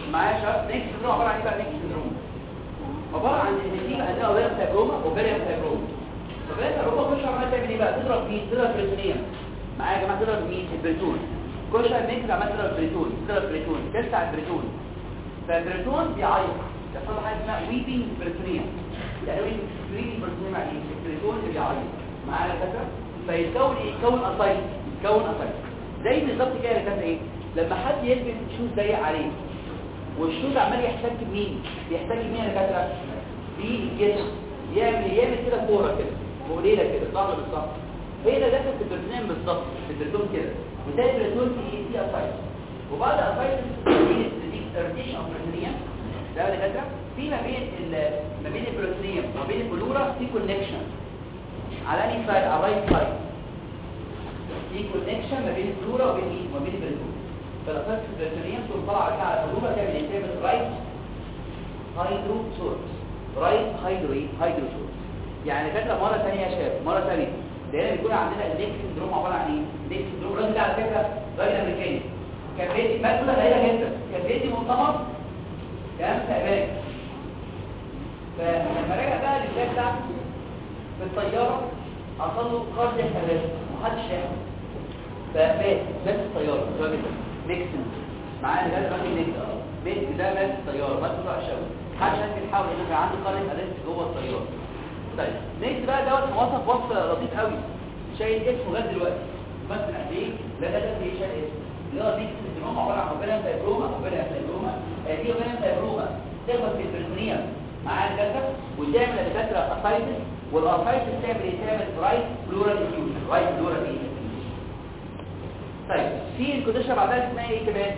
معايا يا شباب نيكس سندروم عباره عن ايه بقى نيكس سندروم عباره عن ان في عندنا اوفيريان فايبروما اوفيريان فايبروما اوفيريان فايبروما كل شويه عماله تعمل ايه بقى تضرب مين تضرب بريتونيوم معايا يا جماعه تضرب مين البريتون كل شويه نيكس عماله تضرب بريتون تضرب بريتون تفتح البريتون فالبريتون بيعيط يحصل له حاجه اسمها ويبنج بريتونيوم يعني ويبنج بريتونيوم يعني ايه البريتون اللي بيعيط معايا يا فاكره فيتكون ايه يتكون اسايت يتكون اسايت زي بالظبط كده يا كده ايه لما حد يلبس شوز ضيق عليه والشوز عمال يحتك بمين يحتك بمين يا دكاتره بالجسم يعمل يعمل كده كوره كده وقليله كده ظهر بالظبط هي ده داخل في البرتنين بالظبط في البرتون كده وده البرتون في ايه في اسايت وبعد اسايت دي ارتيشن اوف برتنيا ده يا دكاتره في ما بين ال- ما بين البروتينيوم وما بين البلورا في كونكشن على انهي سايد على الرايت سايد في كونكشن ما بين البلورا وبين ايه وما بين البرتون فالاساس البرتونيوم تقوم طالعه كده على البلورا تعمل ايه تعمل رايت هايدرو سورس رايت هايدرو ايه هايدرو سورس يعني فاكره مره ثانيه يا شباب مره ثانيه ده بيكون عندنا الليك سندروم عباره عن ايه الليك سندروم الراجل ده على فكره راجل امريكاني كان بيدي ما تقول قليله جدا كان بيدي مؤتمر كان في امريكا فلما رجع بقى للبلاد بتاعته في الطياره حصل له كاردياك ارست محدش يعرف فمات مات في الطياره الراجل ده نيكسون معاه ده الراجل نيكسون بيت ده مات في الطياره مات بسرعه شوي محدش عارف يحاول يقول عنده كاردياك ارست جوه الطياره طيب نيكس بقى دوت وصف وصف لطيف قوي شايل اسمه لغايه دلوقتي مثلا قد ايه لا ده ده ايه شايل اسمه اللي هو نيكس سندروم عباره عن اوبيريان فايبروما اوبيريان فايبروما آه، دي اوبيريان فايبروما تخبط في البريتونيوم معاه الدكاتره وتعمل الدكاتره اسايتس والاسايتس تعمل ايه تعمل رايت بلورال انفيوجن رايت بلورال ايه طيب في الكونديشن بعدها اسمها ايه كمان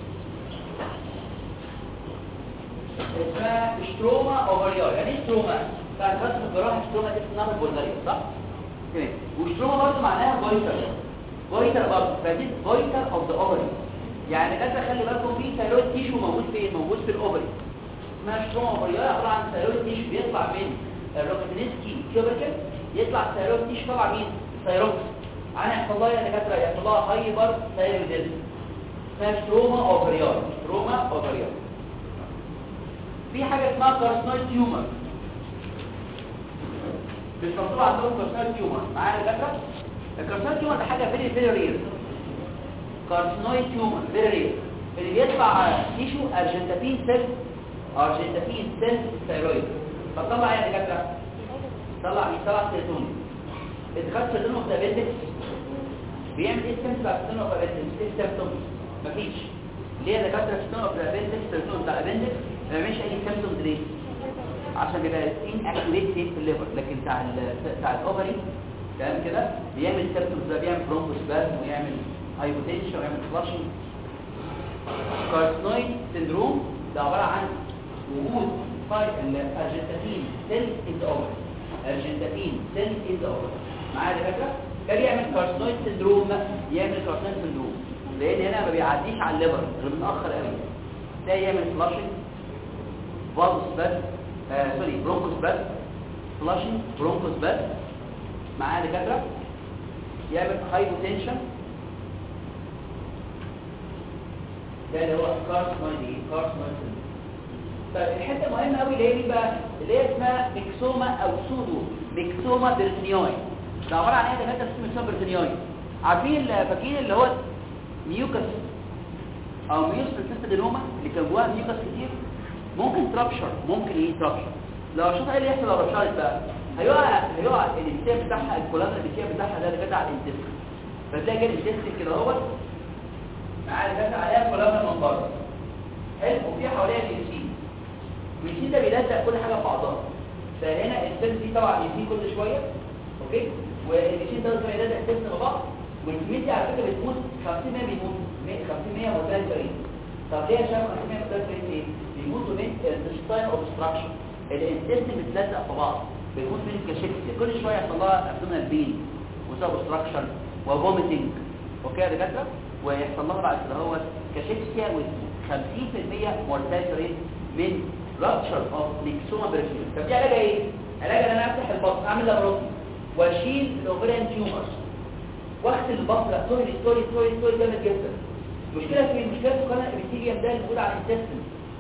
اسمها ستروما اوفريال يعني ايه ستروما بتاعت بس الجراحه ستروما دي اسمها البولاريه صح تمام وستروما برضه معناها فويتر فويتر برضه فدي فويتر اوف ذا اوفري يعني ده خلي بالكم في ثايرويد تيشو موجود فين موجود في الاوفري اسمها ستروما اوفريال عباره عن ثايرويد تيشو بيطلع من الروكتينسكي كيوبركل يطلع ثايرويد تيشو طبعا مين ثايروكس انا يحصل لها يا دكاتره يحصل لها هايبر ثايرويدزم اسمها ستروما اوفريال ستروما اوفريال في حاجه اسمها كارسنويد تيومر بيستنطلوا عندهم كارسنويد تيومر معايا يا دكاتره الكارسنويد تيومر ده حاجه فيري فيري رير كارسنويد تيومر فيري رير اللي بيطلع تيشو ارجنتافين سيل ارجنتافين سيل ثايرويد فطلع ايه يا دكاتره طلع طلع سيرتونين اتخذت سيرتونين في الابندكس بيعمل ايه السيمتوم بتاع السيرتونين في الابندكس ايه السيمتومز مفيش ليه يا دكاتره السيرتونين في الابندكس السيرتونين بتاع الابندكس ما بيعملش اي سيمتومز ليه عشان بيبقى ان اكتيفيت في الليفر لكن بتاع ال بتاع الاوفري تمام كده بيعمل سيمتومز ده بيعمل برونكوسبازم ويعمل هايبوتنشن ويعمل فلاشنج كارسنويد سيندروم ده عباره عن وجود فايل الارجنتين سيل ان ذا اوفر ارجنتين سيل ان ذا اوفر معايا يا دكاتره ده بيعمل كارسنويد سيندروم يعمل كارسنويد سيندروم لان هنا ما بيعديش على الليفر غير متاخر قوي ده يعمل فلاشنج فالس بس آه سوري برونكوس بس فلاشنج برونكوس بس معايا يا دكاتره يعمل هايبوتنشن ده اللي هو كارسنويد ايه كارسنويد سيندروم طيب الحته المهمه قوي اللي هي مين بقى اللي هي اسمها ميكسوما او سودو ميكسوما بريتنيوي ده عباره عن ايه ده كده اسمه ميكسوما بريتنيوي عارفين ال- فاكرين اللي هو ميوكس او ميوس بريتنيوما اللي كان جواها ميوكس كتير ممكن ترابشر ممكن ايه ترابشر لو شوف ايه اللي يحصل لو رابشرت بقى هيقع هيقع الانتاج بتاعها الكولابر اللي بتاعها ده اللي كده على الانتستين فتلاقي كده الانتستين كده اهوت معايا كده عليها كولابر من بره حلو وفي حواليها الانسين الانسين ده بيلزق كل حاجه في بعضها فهنا السيل دي طبعا يزيد كل شويه اوكي والانسين ده لازم يلزق السيل مع بعض والكميه دي على فكره بتموت 50% بيموت 50% مورتاليتي طب ليه يا شباب 50% مورتاليتي ايه بيموتوا من الانتستين اوبستراكشن الانتستين بتلزق في بعض بيموت من كاشيكسيا كل شويه يحصل لها ابدومينال بين وسب اوبستراكشن وفوميتنج اوكي يا دكاتره ويحصل لها بعد كده هو كاشيكسيا و 50% مورتاليتي ريت من rupture of myxoma بريفيوس طب دي علاجها ايه علاجها ان انا افتح البطن اعمل لابروسكوبي واشيل الاوفريان تيومرز واغسل البطن لا سوري ستوري ستوري ستوري جامد جدا المشكله في المشكله في القناه الابيثيليوم ده اللي موجود على الانتستين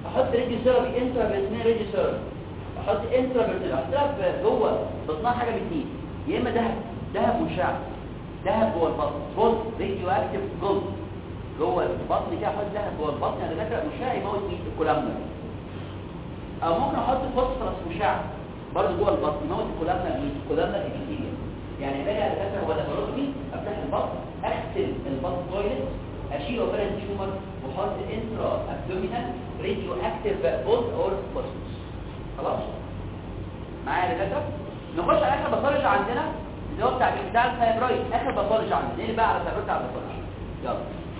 احط ريديو ثيرابي انترا بريتنيال ريديو ثيرابي احط انترا بريتنيال احط جوه بطنها حاجه من اثنين يا اما دهب دهب مشع دهب جوه البطن جولد راديو اكتيف جولد جوه البطن كده احط دهب جوه البطن على فكره مشع يموت مين الكولامنا او ممكن احط فوسفورس مشع برضه جوه البطن يموت الكولامنا مين الكولامنا الابيثيليوم يعني باجي على فكره هو لاباروتومي افتح البطن اغسل البطن تويلت اشيل اوبرنت تيومر واحط انترا ابدومينال راديو اكتيف بولت اور فوسفورس خلاص معايا يا دكاتره نخش على اخر باثولوجي عندنا اللي هو بتاع بتاع الفايبرويد اخر باثولوجي عندنا نقلب بقى على الفايبرويد بتاع الباثولوجي يلا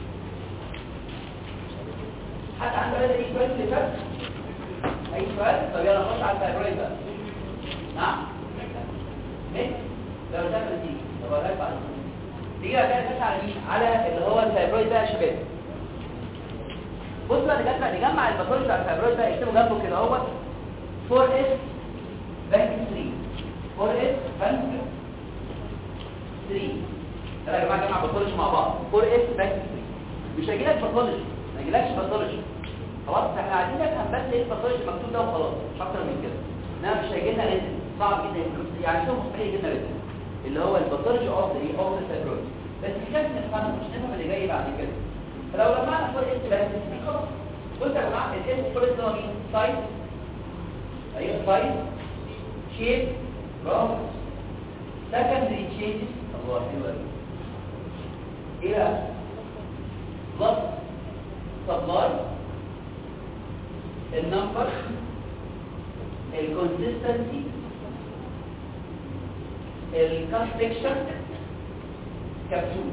حد عنده اي سؤال اللي فات اي سؤال طب يلا نخش على الفايبرويد بقى نعم ماشي لو تعمل دي طب اقول لك بعد تيجي بقى نخش على مين على اللي هو الفايبرويد بقى يا شباب بص بقى نجمع نجمع الباثولوجي بتاع الفايبرويد بقى اكتبوا جنبه كده اهوت 4 اس بانك 3 4 اس بانك 3 يلا يا جماعه جمع باثولوجي مع بعض 4 اس بانك 3 مش هيجي لك باثولوجي ما يجيلكش باثولوجي خلاص احنا عايزين نفهم بس ايه الباثولوجي المكتوب ده وخلاص مش اكتر من كده انما مش هيجي لنا ريتم صعب جدا يعني شو مستحيل يجي لنا ريتم اللي هو الباثولوجي اوف ذا اوف ذا فايبرويد بس مش لازم نفهم مش نفهم اللي جاي بعد كده فلو جمعنا 4 اس بانك 3 خلاص بص يا جماعه الاس 4 اس هو مين سايز ايوه سايز شيب برافو secondary changes الله حلو قوي ايه بقى بلس سبلاي النمبر الكونسيستنسي الكونستكشن كبسول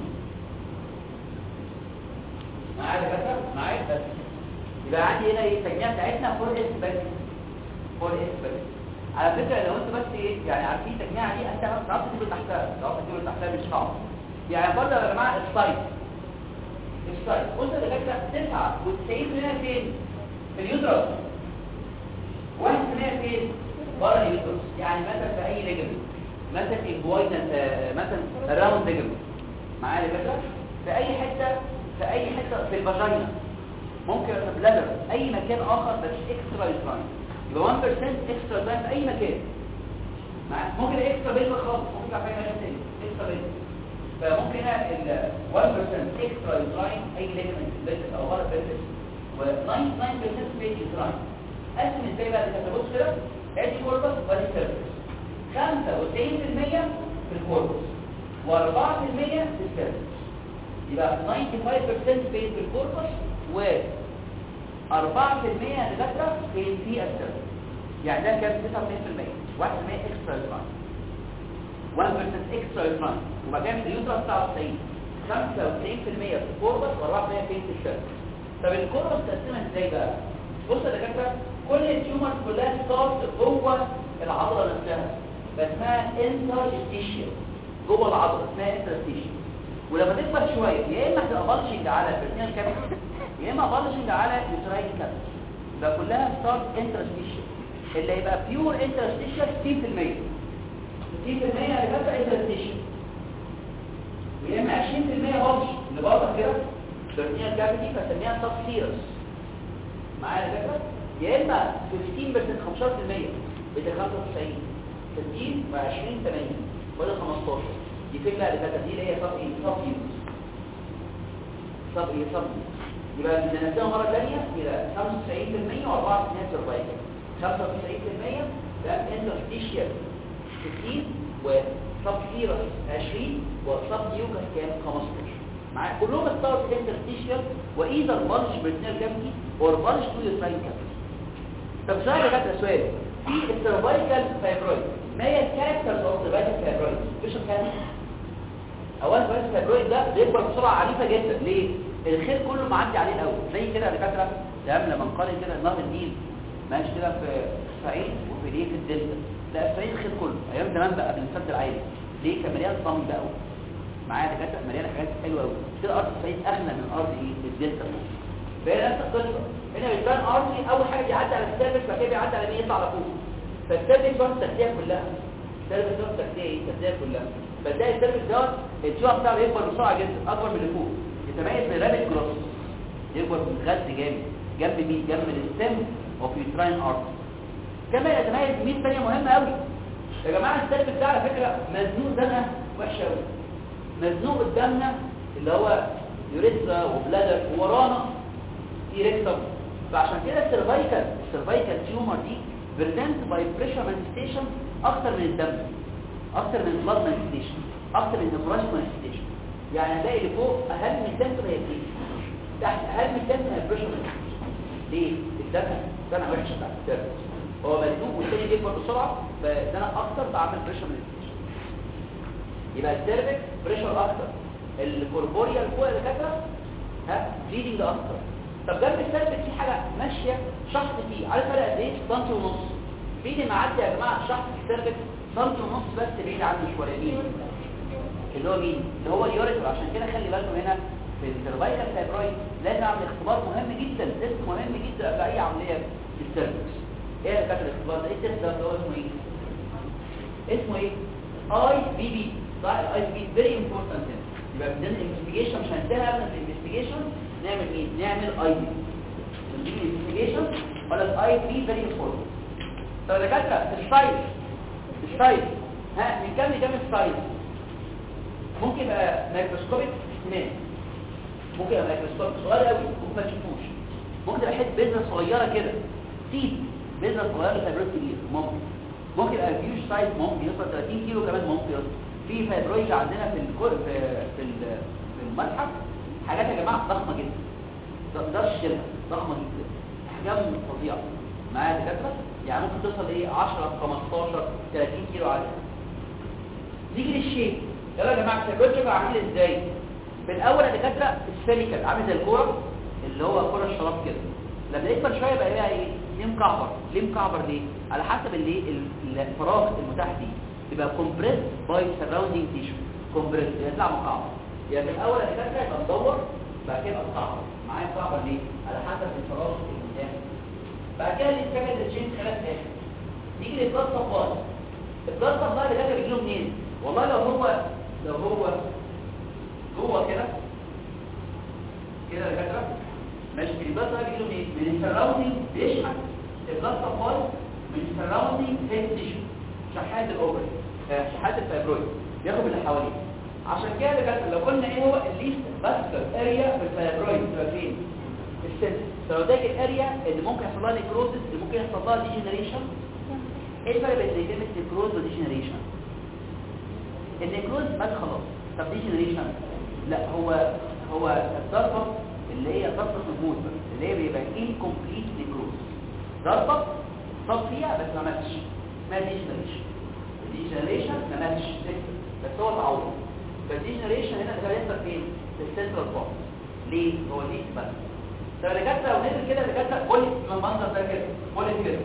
معايا كده معايا بس يبقى عندي هنا ايه التجميع بتاعتنا 4 اس بس 4 اس بس على فكرة لو انتوا بس ايه يعني عارفين التجميعة دي انت تعرف تجيب تحتها تعرف تجيب تحتها مش صعب يعني برضه يا جماعة السايت السايت قلت لك 99% فين في اليوترس 1% فين بره اليوترس يعني مثلا في اي ليجمنت مثلا الجوينال مثلا الراوند ليجمنت معايا يا باشا في اي حتة في اي حتة في الفاجينا ممكن في بلادر اي مكان اخر بس اكسترا يوتراين يبقى 1% اكسترا تايم في اي مكان ممكن اكسترا بيلفا خالص ممكن يبقى حاجه ثانيه اكسترا بيلفا فممكن هنا ال 1% اكسترا يوتراين اي ليجمنت بيلفا او بره بيلفا و 99% سبيس يوتراين قسم ازاي بقى انت تبص كده ادي كوربس وادي سيرفيس 95% في الكوربس و4% في السيرفيس يبقى 95% سبيس في الكوربس و 4% دكاتره في في السيرفيس يعني ده كام 99% 1% اكسترا يوتراين 1% اكسترا يوتراين وبعد كده اليوترس 99 95% في الكوربس و4% في السيرفيس طب الكوربس تقسمها ازاي بقى بص يا دكاتره كل التيومرز كلها ستارت جوه العضله نفسها فاسمها انترستيشيال جوه العضله اسمها انترستيشيال ولما تكبر شويه يا اما هتبقى بلشنج على البرتينال كابيتال يا اما بلشنج على اليوتراين كابيتال يبقى كلها ستارت انترستيشيال اللي هيبقى بيور انترستيشيال 60% 60% اللي بقى انترستيشيال ويا اما 20% بلش اللي بره كده برتينال كابيتال فسميها سب سيرس معايا يا فكره يا اما 15% 15% بتاع 95 60 و20 80 ولا 15 دي فكره اللي فاتت دي اللي هي صف ايه صف يوز صف ايه صف يبقى ننساها مره ثانيه الى 95% و4% سرفايفل 95% ده انترستيشيال 60 وصف سيرس 20 وصف يوكس كام 15 معايا كلهم ستارت انترستيشيال وايذر بلش بريتنال كافيتي اور بلش تو يوتراين كافيتي طب سؤال يا جدع سؤال في السيرفايكال فايبرويد ما هي الكاركترز اوف سيرفايكال فايبرويد مش كان اولا السيرفايكال فايبرويد ده بيكبر بسرعه عنيفه جدا ليه الخير كله معدي عليه الاول زي كده يا دكاتره تمام لما نقارن كده نهر النيل ماشي كده في الصعيد وفي ليه في الدلتا لا الصعيد الخير كله ايام زمان بقى قبل السد العالي ليه كان مليان صمت بقى معايا دكاتره مليانه حاجات حلوه قوي كده ارض الصعيد اغنى من ارض ايه الدلتا فهي نفس القصه هنا بيبان ارضي اول حاجه بيعدي على السيرفس بعد كده بيعدي على مين يطلع على فوق فالسيرفس هو التغذيه كلها السيرفس هو التغذيه ايه التغذيه كلها فتلاقي السيرفس ده الجوع بتاعه يكبر بسرعه جدا اكبر من اللي فوق يتميز برابط جروس يكبر بالغد جامد جنب مين جنب الستم اوف يوتراين ارت كمان يتميز مين ثانيه مهمه قوي يا جماعه السيرفكس ده على فكره مزنوق دمه وحشه قوي مزنوق قدامنا اللي هو يوريثرا وبلادر وورانا في ريكتم فعشان كده السيرفايكال السيرفايكال تيومر دي بريزنت باي بريشر مانيفستيشن اكتر من الدم اكتر من البلاد مانيفستيشن اكتر من النفراش مانيفستيشن يعني هنلاقي اللي فوق اهم من السنتر هي البريش تحت اهم من السنتر هي البريشر مانيفستيشن ليه الدم سنه وحشه بتاعت السيرفكس هو مزنوق والتاني بيكبر بسرعه فده انا اكتر بعمل بريشر مانيفستيشن يبقى السيرفكس بريشر اكتر الكوربوريال فوق الدكاتره ها بليدنج اكتر طب جنب السيرفكس في حاجه ماشيه شخص فيه عارف فرق قد ايه سنتي ونص في اللي معدي يا جماعه شخص في السيرفكس سنتي ونص بس بعيد عنه شويه مين اللي هو مين اللي هو اليوريتر عشان كده خلي بالكم هنا في السيرفايكال فايبرويد لازم اعمل اختبار مهم جدا تيست مهم جدا في اي عمليه في السيرفكس ايه يا دكاتره الاختبار ده ايه التيست ده اللي هو اسمه ايه اسمه ايه اي بي بي صح الاي بي بي فيري امبورتنت يبقى بدنا انفستيجيشن مش هننتهي ابدا في الانفستيجيشن نعمل ايه نعمل اي بي نجيب الانفستيجيشن ولا الاي بي فيري امبورتنت طب يا دكاتره السايز السايز ها من كام لكام السايز ممكن يبقى مايكروسكوبيك احتمال ممكن يبقى مايكروسكوبيك صغير قوي ممكن ما تشوفوش ممكن تبقى حته بذره صغيره كده سيد بذره صغيره فايبرويد كبير ممكن ممكن يبقى هيوج سايز ممكن يوصل 30 كيلو كمان ممكن يوصل في فايبرويد عندنا في الكل في في ال- في المتحف حاجات يا جماعه ضخمه جدا ده ده الشله ضخمه جدا احجام فظيعه معايا دكاتره يعني ممكن توصل ايه 10 15 30 كيلو عادي نيجي للشيب يلا يا جماعه الفايبرويد شكله عامل ازاي في الاول يا دكاتره السفيريكال عامل زي الكوره اللي هو كوره الشراب كده لما يكبر شويه يبقى ليها ايه ليه مكعبر ليه مكعبر ليه على حسب اللي ال- الفراغ المتاح فيه يبقى كومبريس باي سراوندينج تيشو كومبريس يطلع مكعبر يعني في الاول يا دكاتره يبقى مدور بعد كده يبقى مكعبر معايا مكعبر ليه على حسب الفراغ المتاح بعد كده اللي اتكلم الجين خلاف اخر نيجي للبلاد سبلاي البلاد سبلاي ده كده بيجيله منين والله لو هو لو هو جوه كده كده يا دكاتره ماشي في البلاد سبلاي بيجيله منين من السراوندينج بيشحن البلاد سبلاي من السراوندينج فيس تيشو شحات الاوبري شحات الفايبرويد بياخد اللي حواليه عشان كده يا دكاتره لو قلنا ايه هو الليست باسكر اريا في الفايبرويد تبقى فين السنس فلو ده الاريا اللي ممكن يحصل لها نيكروزس اللي ممكن يحصل لها ديجنريشن ايه الفرق بين كلمه نيكروز وديجنريشن النيكروز مات خلاص طب ديجنريشن لا هو هو الضربه اللي هي ضربه الموت بس، اللي هي بيبقى انكمبليت نيكروز ضربه صاب فيها بس ما ماتش ما ديجنريشن الديجنريشن ما ماتش لسه بس هو تعور فالديجنريشن هنا ده هيحصل فين في السنترال بارت ليه هو ليه بس طب الدكاتره لو نزل كده الدكاتره بولي من المنظر ده كده بولي كده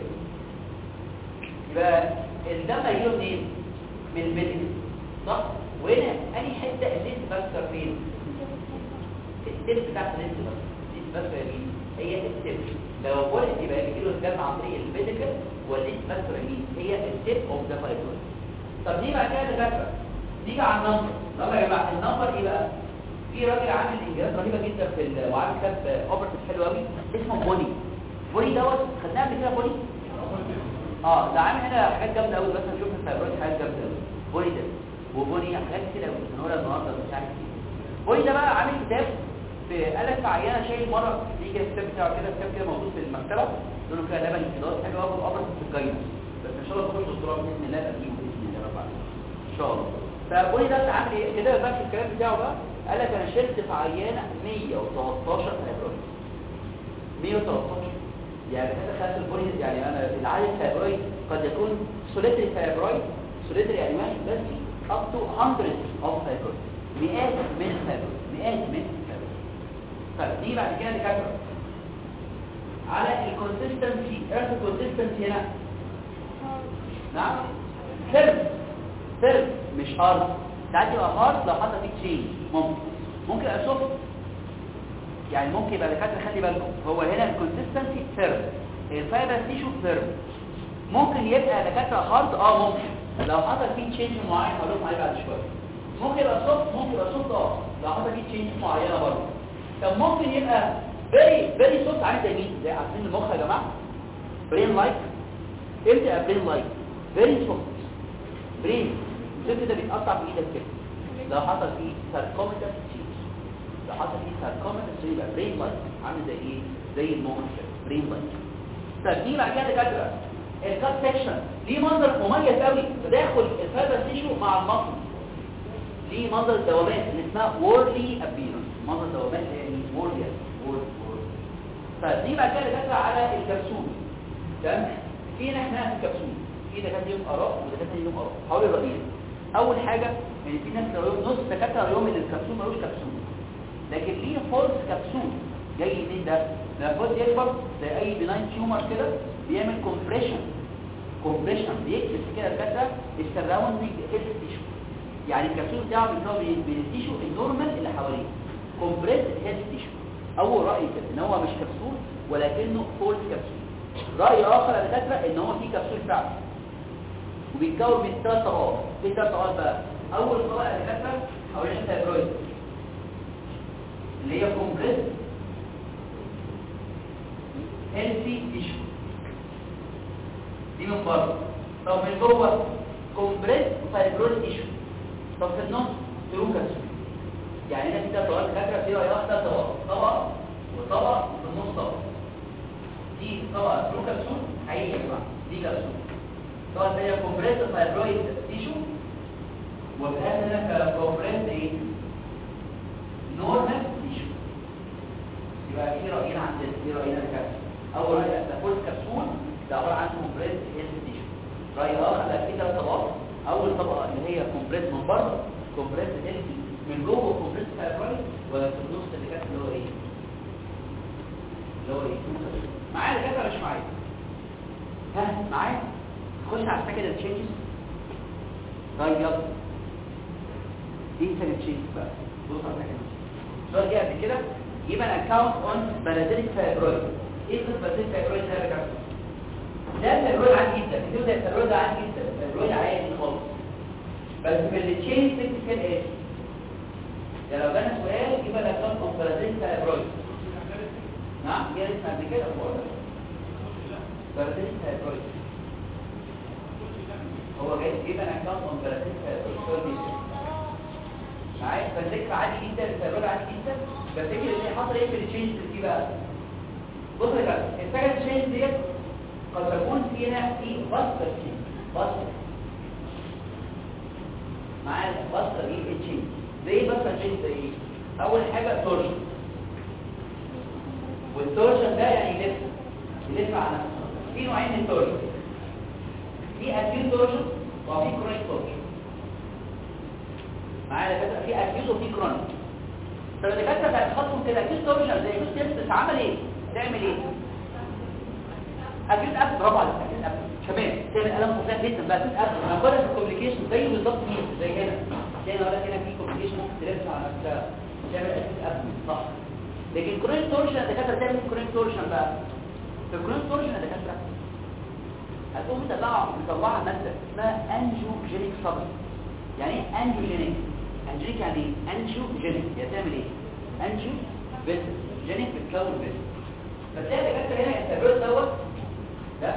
يبقى الدم هيجيله منين من البدن صح وهنا انهي حته الليست باسكر فين التب بتاعت الليست باسكر الليست باسكر مين هي التب لو بولي يبقى يجيله الدم عن طريق البيديكل والليست باسكر مين هي التب اوف ذا فايبرويد طب نيجي بعد كده يا دكاتره نيجي على النمبر طب يا جماعه النمبر ايه بقى في راجل عامل انجازات رهيبه جدا في ال- وعامل كتاب اوبرتيف حلو قوي اسمه بوني بوني دوت خدناه قبل كده بوني اه ده عامل هنا حاجات جامده قوي مثلا شوف الفايبرويد حاجات جامده قوي بوني ده وبوني حاجات كتير قوي هنقولها النهارده مش عارف ايه بوني ده بقى عامل كتاب في ألف عيانه شايل مره يجي الكتاب بتاعه كده الكتاب كده موجود في المكتبه يقول له كده لبن كده حلو قوي اوبرتيف في الجاينس بس ان شاء الله تخش دكتوراه باذن الله تجيبه باذن الله رب العالمين ان شاء الله فبوني ده عامل ايه كده بقى في الكلام بتاعه بقى قال لك انا شلت في عيانه 113 فايبرويد 113 يعني هذا خدت البولي يعني انا العادي الفايبرويد قد يكون سوليتري فايبرويد سوليتري يعني واحد بس up to hundreds of fibroid مئات من الفايبرويد مئات من الفايبرويد طيب دي بعد كده دكاتره على الكونسيستنسي ايرث الكونسيستنسي هنا نعم ثيرد ثيرد مش هارد ساعات يبقى هارد لو حصل فيه تشينج ممكن ممكن اشوف يعني ممكن يبقى دكاتره خلي بالكم هو هنا الكونسيستنسي ثيرد الفايبر تيشو ثيرد ممكن يبقى دكاتره هارد اه ممكن لو حصل فيه تشينج معين هقول لكم عليه بعد شويه ممكن يبقى سوفت ممكن يبقى سوفت اه لو حصل فيه تشينج معينه برضه طب ممكن يبقى فيري فيري سوفت عامل زي مين زي عارفين المخ يا جماعه برين لايك امتى برين لايك فيري سوفت برين السلك ده بيتقطع في ايدك كده لو حصل فيه ساركوميتاس تشيز لو حصل فيه ساركوميتاس يبقى برين لايك عامل زي ايه زي المخ كده برين لايك طب دي بعد كده دكاتره الكات سيكشن ليه منظر مميز قوي تداخل الفايبر تيشو مع المصل ليه منظر دوامات اللي اسمها وورلي ابيرنس منظر دوامات اللي هي وورلي وورلي طيب دي بعد كده دكاتره على الكبسول تمام في احنا في الكبسول في دكاتره يوم اراء ودكاتره يوم اراء حول الرئيس اول حاجه يعني في ناس يوم نص دكاتره يوم ان الكبسول ملوش كبسول لكن ليه فولس كبسول جاي منين ده لما الفولس يكبر زي اي بناين تيومر كده بيعمل كومبريشن كومبريشن بيكبس كده الكتله السراوندنج هيلث تيشو يعني الكبسول بتاعه بيتكون من التيشو النورمال اللي حواليه كومبريس هيلث تيشو اول راي كده ان هو مش كبسول ولكنه فولس كبسول راي اخر يا دكاتره ان هو في كبسول فعلا وبيتكون من ثلاث طبقات في ثلاث طبقات بقى اول طبقه يا دكاتره حوالين الفايبرويد اللي هي كومبريس هيلثي تيشو دي من بره طب من جوه كومبريس فايبرويد تيشو طب في النص ترو كبسول يعني هنا في ثلاث طبقات فاكره في رأي واحده طبقه طبقه وطبقه وفي النص طبقه دي طبقه ترو كبسول حقيقي يا جماعه دي كبسول طبعا هي كومبريس فايبرويد تيشو وفي الاخر هنا كومبريس ايه نورمال تيشو يبقى في رأيين عندنا في رأيين الكبسول اول رأي الفول كبسول ده عباره عن كومبريس هيلث تيشو رأي اخر لا في ثلاث طبقات اول طبقه اللي هي كومبريس من بره كومبريس هيلث من جوه كومبريس فايبرويد ولا في النص اللي كانت اللي هو ايه اللي هو ايه معايا الكلام مش معايا ها معايا خش على السكند تشينجز طيب يلا دي سكند تشينجز بقى بص على السكند السؤال جه قبل كده يبقى الاكونت اون بارازيتيك فايبرويد ايه اسم بارازيتيك فايبرويد ده يا جماعه ده فايبرويد عادي جدا كده ده فايبرويد عادي جدا فايبرويد عادي خالص بس في التشينج تكتيكال ايه ده لو جانا سؤال يبقى الاكونت اون بارازيتيك فايبرويد نعم جه اسمها قبل كده بقول بارازيتيك فايبرويد هو جاي يبقى الاكونت اون بارازيتيك فايبرويد معايا فالذكر عادي جدا الفايبرويد عادي جدا بفتكر ان حصل ايه في التشينج دي بقى بص يا جماعه السكند تشينج ديت قد تكون فينا في بسطه تشينج بسطه معايا بسطه دي تشينج زي بسطه تشينج زي ايه اول حاجه تورشن والتورشن ده يعني يلف يلف على نفسه في نوعين من التورشن في اكيوت تورشن وفي كرونيك تورشن معايا كده في اكيوت وفي كرونيك طب الدكاتره بتاعت خطهم كده اكيد تورشن زي كيس تيست عمل ايه تعمل ايه اكيد اب برافو عليك اكيد اب شباب تعمل قلم فظيع جدا بقى اكيد اب انا بقول لك الكوميونيكيشن زي بالظبط مين زي هنا زي انا اقول لك هنا في كوميونيكيشن ممكن تلف على نفسها تعمل اكيد اب صح لكن كرونيك تورشن الدكاتره تعمل كرونيك تورشن بقى في الكرونيك تورشن الدكاتره هتقوم مطلعه مطلعه ماده اسمها انجيوجينيك سبس يعني ايه انجيوجينيك انجينيك يعني ايه انجيوجينيك يعني تعمل ايه انجيو بس جينيك بتكون بس فتلاقي دكاتره هنا التبريد دوت ده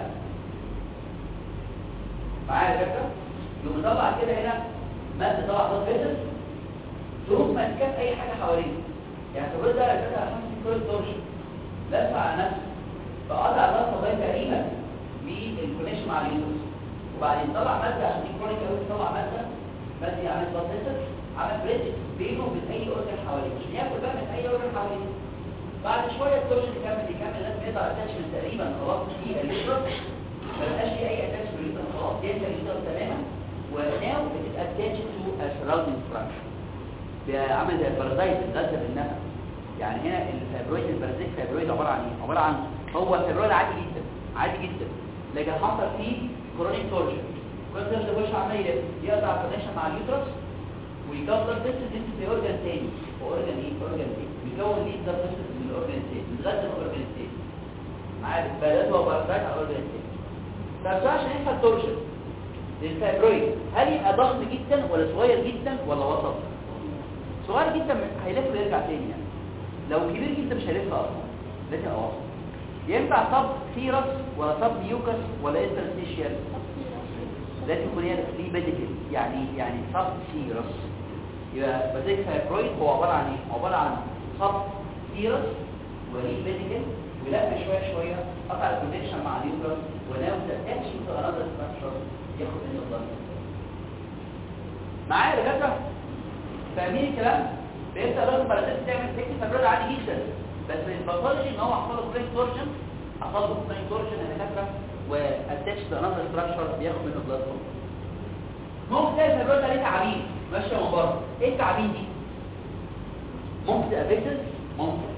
معايا دكاتره يقوم مطلع كده هنا ماده طبعا ضغط بيزنس تروح ماسكه اي حاجه حواليه يعني التبريد ده دكاتره عشان في كل تورشن لف على نفسه فقطع الراسه لغايه تقريبا بالكونكشن مع اليوتيوب وبعدين طلع ماده عشان دي كرونيك قوي طلع ماده ماده عملت ضغط بيزنس عمل بريدج بينه وبين اي اورجن حواليه مش بياكل بقى من اي اورجن حواليه بعد شويه التورشن يكمل يكمل لازم يقطع اتاتشمنت تقريبا خلاص في الليتر ما بقاش في اي اتاتشمنت ليتر خلاص ينسى الليتر تماما وناو بتتاتاتش تو سراوندينج ستراكشر عامل زي البارازايت بتغذى بالنفس يعني هنا الفابرويد البارازيت فابرويد عباره عن ايه عباره عن هو فابرويد عادي جدا عادي جدا لكن حصل فيه كرونيك تورشن كرونيك تورشن ده مش عمال يقطع الكونكشن مع اليوترس ويكبر بس جسم في اورجان تاني اورجان ايه اورجان تاني بيكون ليه ده بس من الاورجان تاني بيتغذى الاورجان تاني معايا بلد وبركات على الاورجان تاني طب عشان يحصل تورشن للفايبرويد هل يبقى ضخم جدا ولا صغير جدا ولا وسط صغير جدا هيلف ويرجع تاني يعني لو كبير جدا مش هيلف اصلا لازم ابقى واثق ينفع سب سيرس ولا سب ميوكس ولا انترستيشيال لازم يكون هي فري ميديكال يعني يعني سب سيرس يبقى بازيك فايبرويد هو عباره عن ايه عباره عن سب سيرس وري ميديكال ولف شويه شويه قطع الكونكشن مع اليوترس وناو تاتش تو انذر ستراكشر ياخد منه الضغط معايا يا دكاتره فاهمين الكلام بيبدا الراجل بارازيت تعمل تكنيك فبرد عادي جدا بس الباثولوجي ان هو حصل له برين تورشن حصل له برين تورشن يا دكاتره واتاتش تو انذر ستراكشر بياخد منه الضغط ممكن تلاقي الفبرات عليه تعابين ماشيه من بره ايه التعابين دي ممكن تبقى فيتس ممكن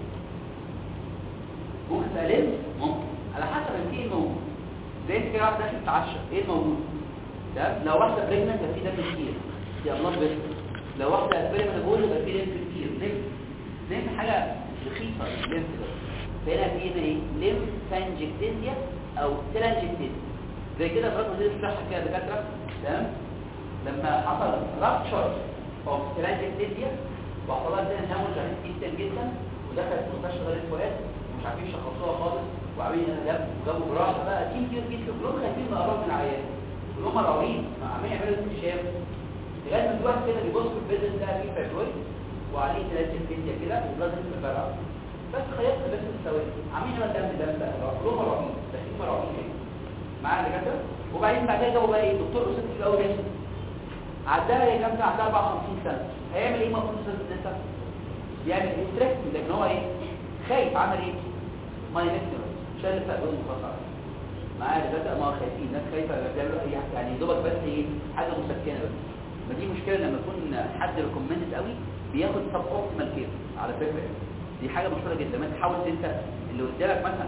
ممكن تبقى لمس ممكن على حسب انت ايه الموجود زي انت كده واحده داخل تتعشى ايه الموجود تمام لو واحده بريجننت يبقى في دم كتير دي الله بس لو واحده اسبري من بقول يبقى في لمس كتير لمس لمس حاجه رخيصه لمس بس فهنا في هنا ايه لمس فانجكتيزيا او ترانجكتيزيا زي كده الراجل دي بتشرحها كده دكاتره تمام لما حصل رابتشر او ترانجكتيزيا وحصل لها كده هامج عن جدا جدا ودخلت مستشفى غير الفؤاد مش عارفين يشخصوها خالص وعاملين دم وجابوا جراحه بقى تيم كتير جدا كلهم خايفين من امراض العيان كلهم مرعوبين عمالين يعملوا استكشاف لغايه ما في واحد كده بيبص في البيزنس ده فيه فايبرويد وعليه ترانجكتيزيا كده ولازم تبرع بس خيطت بس السواد عاملين بقى دم دم بقى كلهم مرعوبين داخلين مرعوبين كده معايا دكاتره وبعدين بعد كده جابوا بقى ايه دكتور اسامه في الاول اسمه عدها يا جماعه عدها 54 سنه هيعمل ايه المفروض لسه بيعمل استريك لكن هو ايه خايف عمل ايه ما يمثل شال الفقرون مخاطر معايا دكاتره ما خايفين ناس خايفه بيعملوا اي حاجه يعني دوبك بس ايه حاجه مسكنه بس ما دي مشكله لما يكون حد ريكومندد قوي بياخد سب اوبتيمال كير على فكره دي حاجه مشهوره جدا ما تحاول انت اللي قدامك مثلا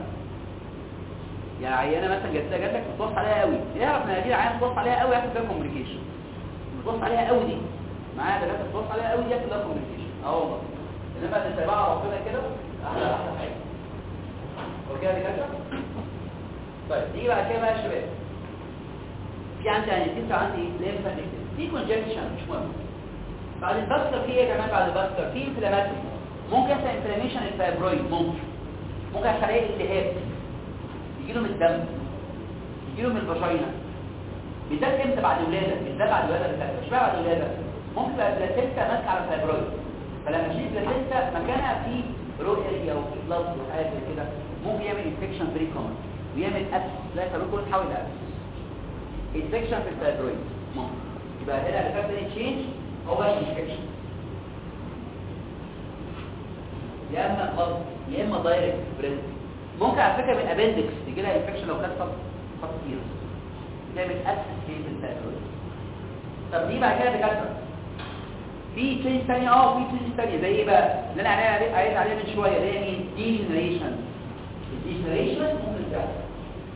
يعني عيانه مثلا جات لك جات لك بتبص عليها قوي يعرف ان هذه العيانه بتبص عليها قوي هتبقى فيها كوميونيكيشن بتبص عليها قوي دي معايا دكاتره بتبص عليها قوي دي هتبقى كوميونيكيشن اه والله انما انت تبع ربنا كده احلى احلى حاجه اوكي يا دكاتره طيب دي بقى كده بقى يا شباب في عندي يعني لسه عندي ليمفا في كونجكشن مش مهم بعد الباستر في ايه كمان بعد الباستر في انفلاماتوري ممكن يحصل انفلاميشن الفايبرويد ممكن ممكن يحصل ايه التهاب يجي له من الدم يجي له من الفاجينا بالذات امتى بعد الولاده بالذات بعد الولاده بالذات مش بعد الولاده ممكن تبقى بلاتينتا ماسكه على الفايبرويد فلما تشيل بلاتينتا مكانها في روحي او في بلاد وحاجات زي كده ممكن يعمل انفكشن فيري كومن ويعمل ابس لا تقول تحول لابس انفكشن في الفايبرويد ممكن يبقى هنا الفايبرويد تشينج هو انفكشن يا اما غلط يا اما دايركت بريد ممكن على فكره من ابندكس يجي لها انفكشن لو كانت فط كتير تعمل ابسس في الفايبرويد طب دي بعد كده دكاتره في تشينج ثانيه اه في تشينج ثانيه زي ايه بقى اللي انا عليها عليها عليها من شويه اللي هي مين ديجنريشن الديجنريشن ممكن تحصل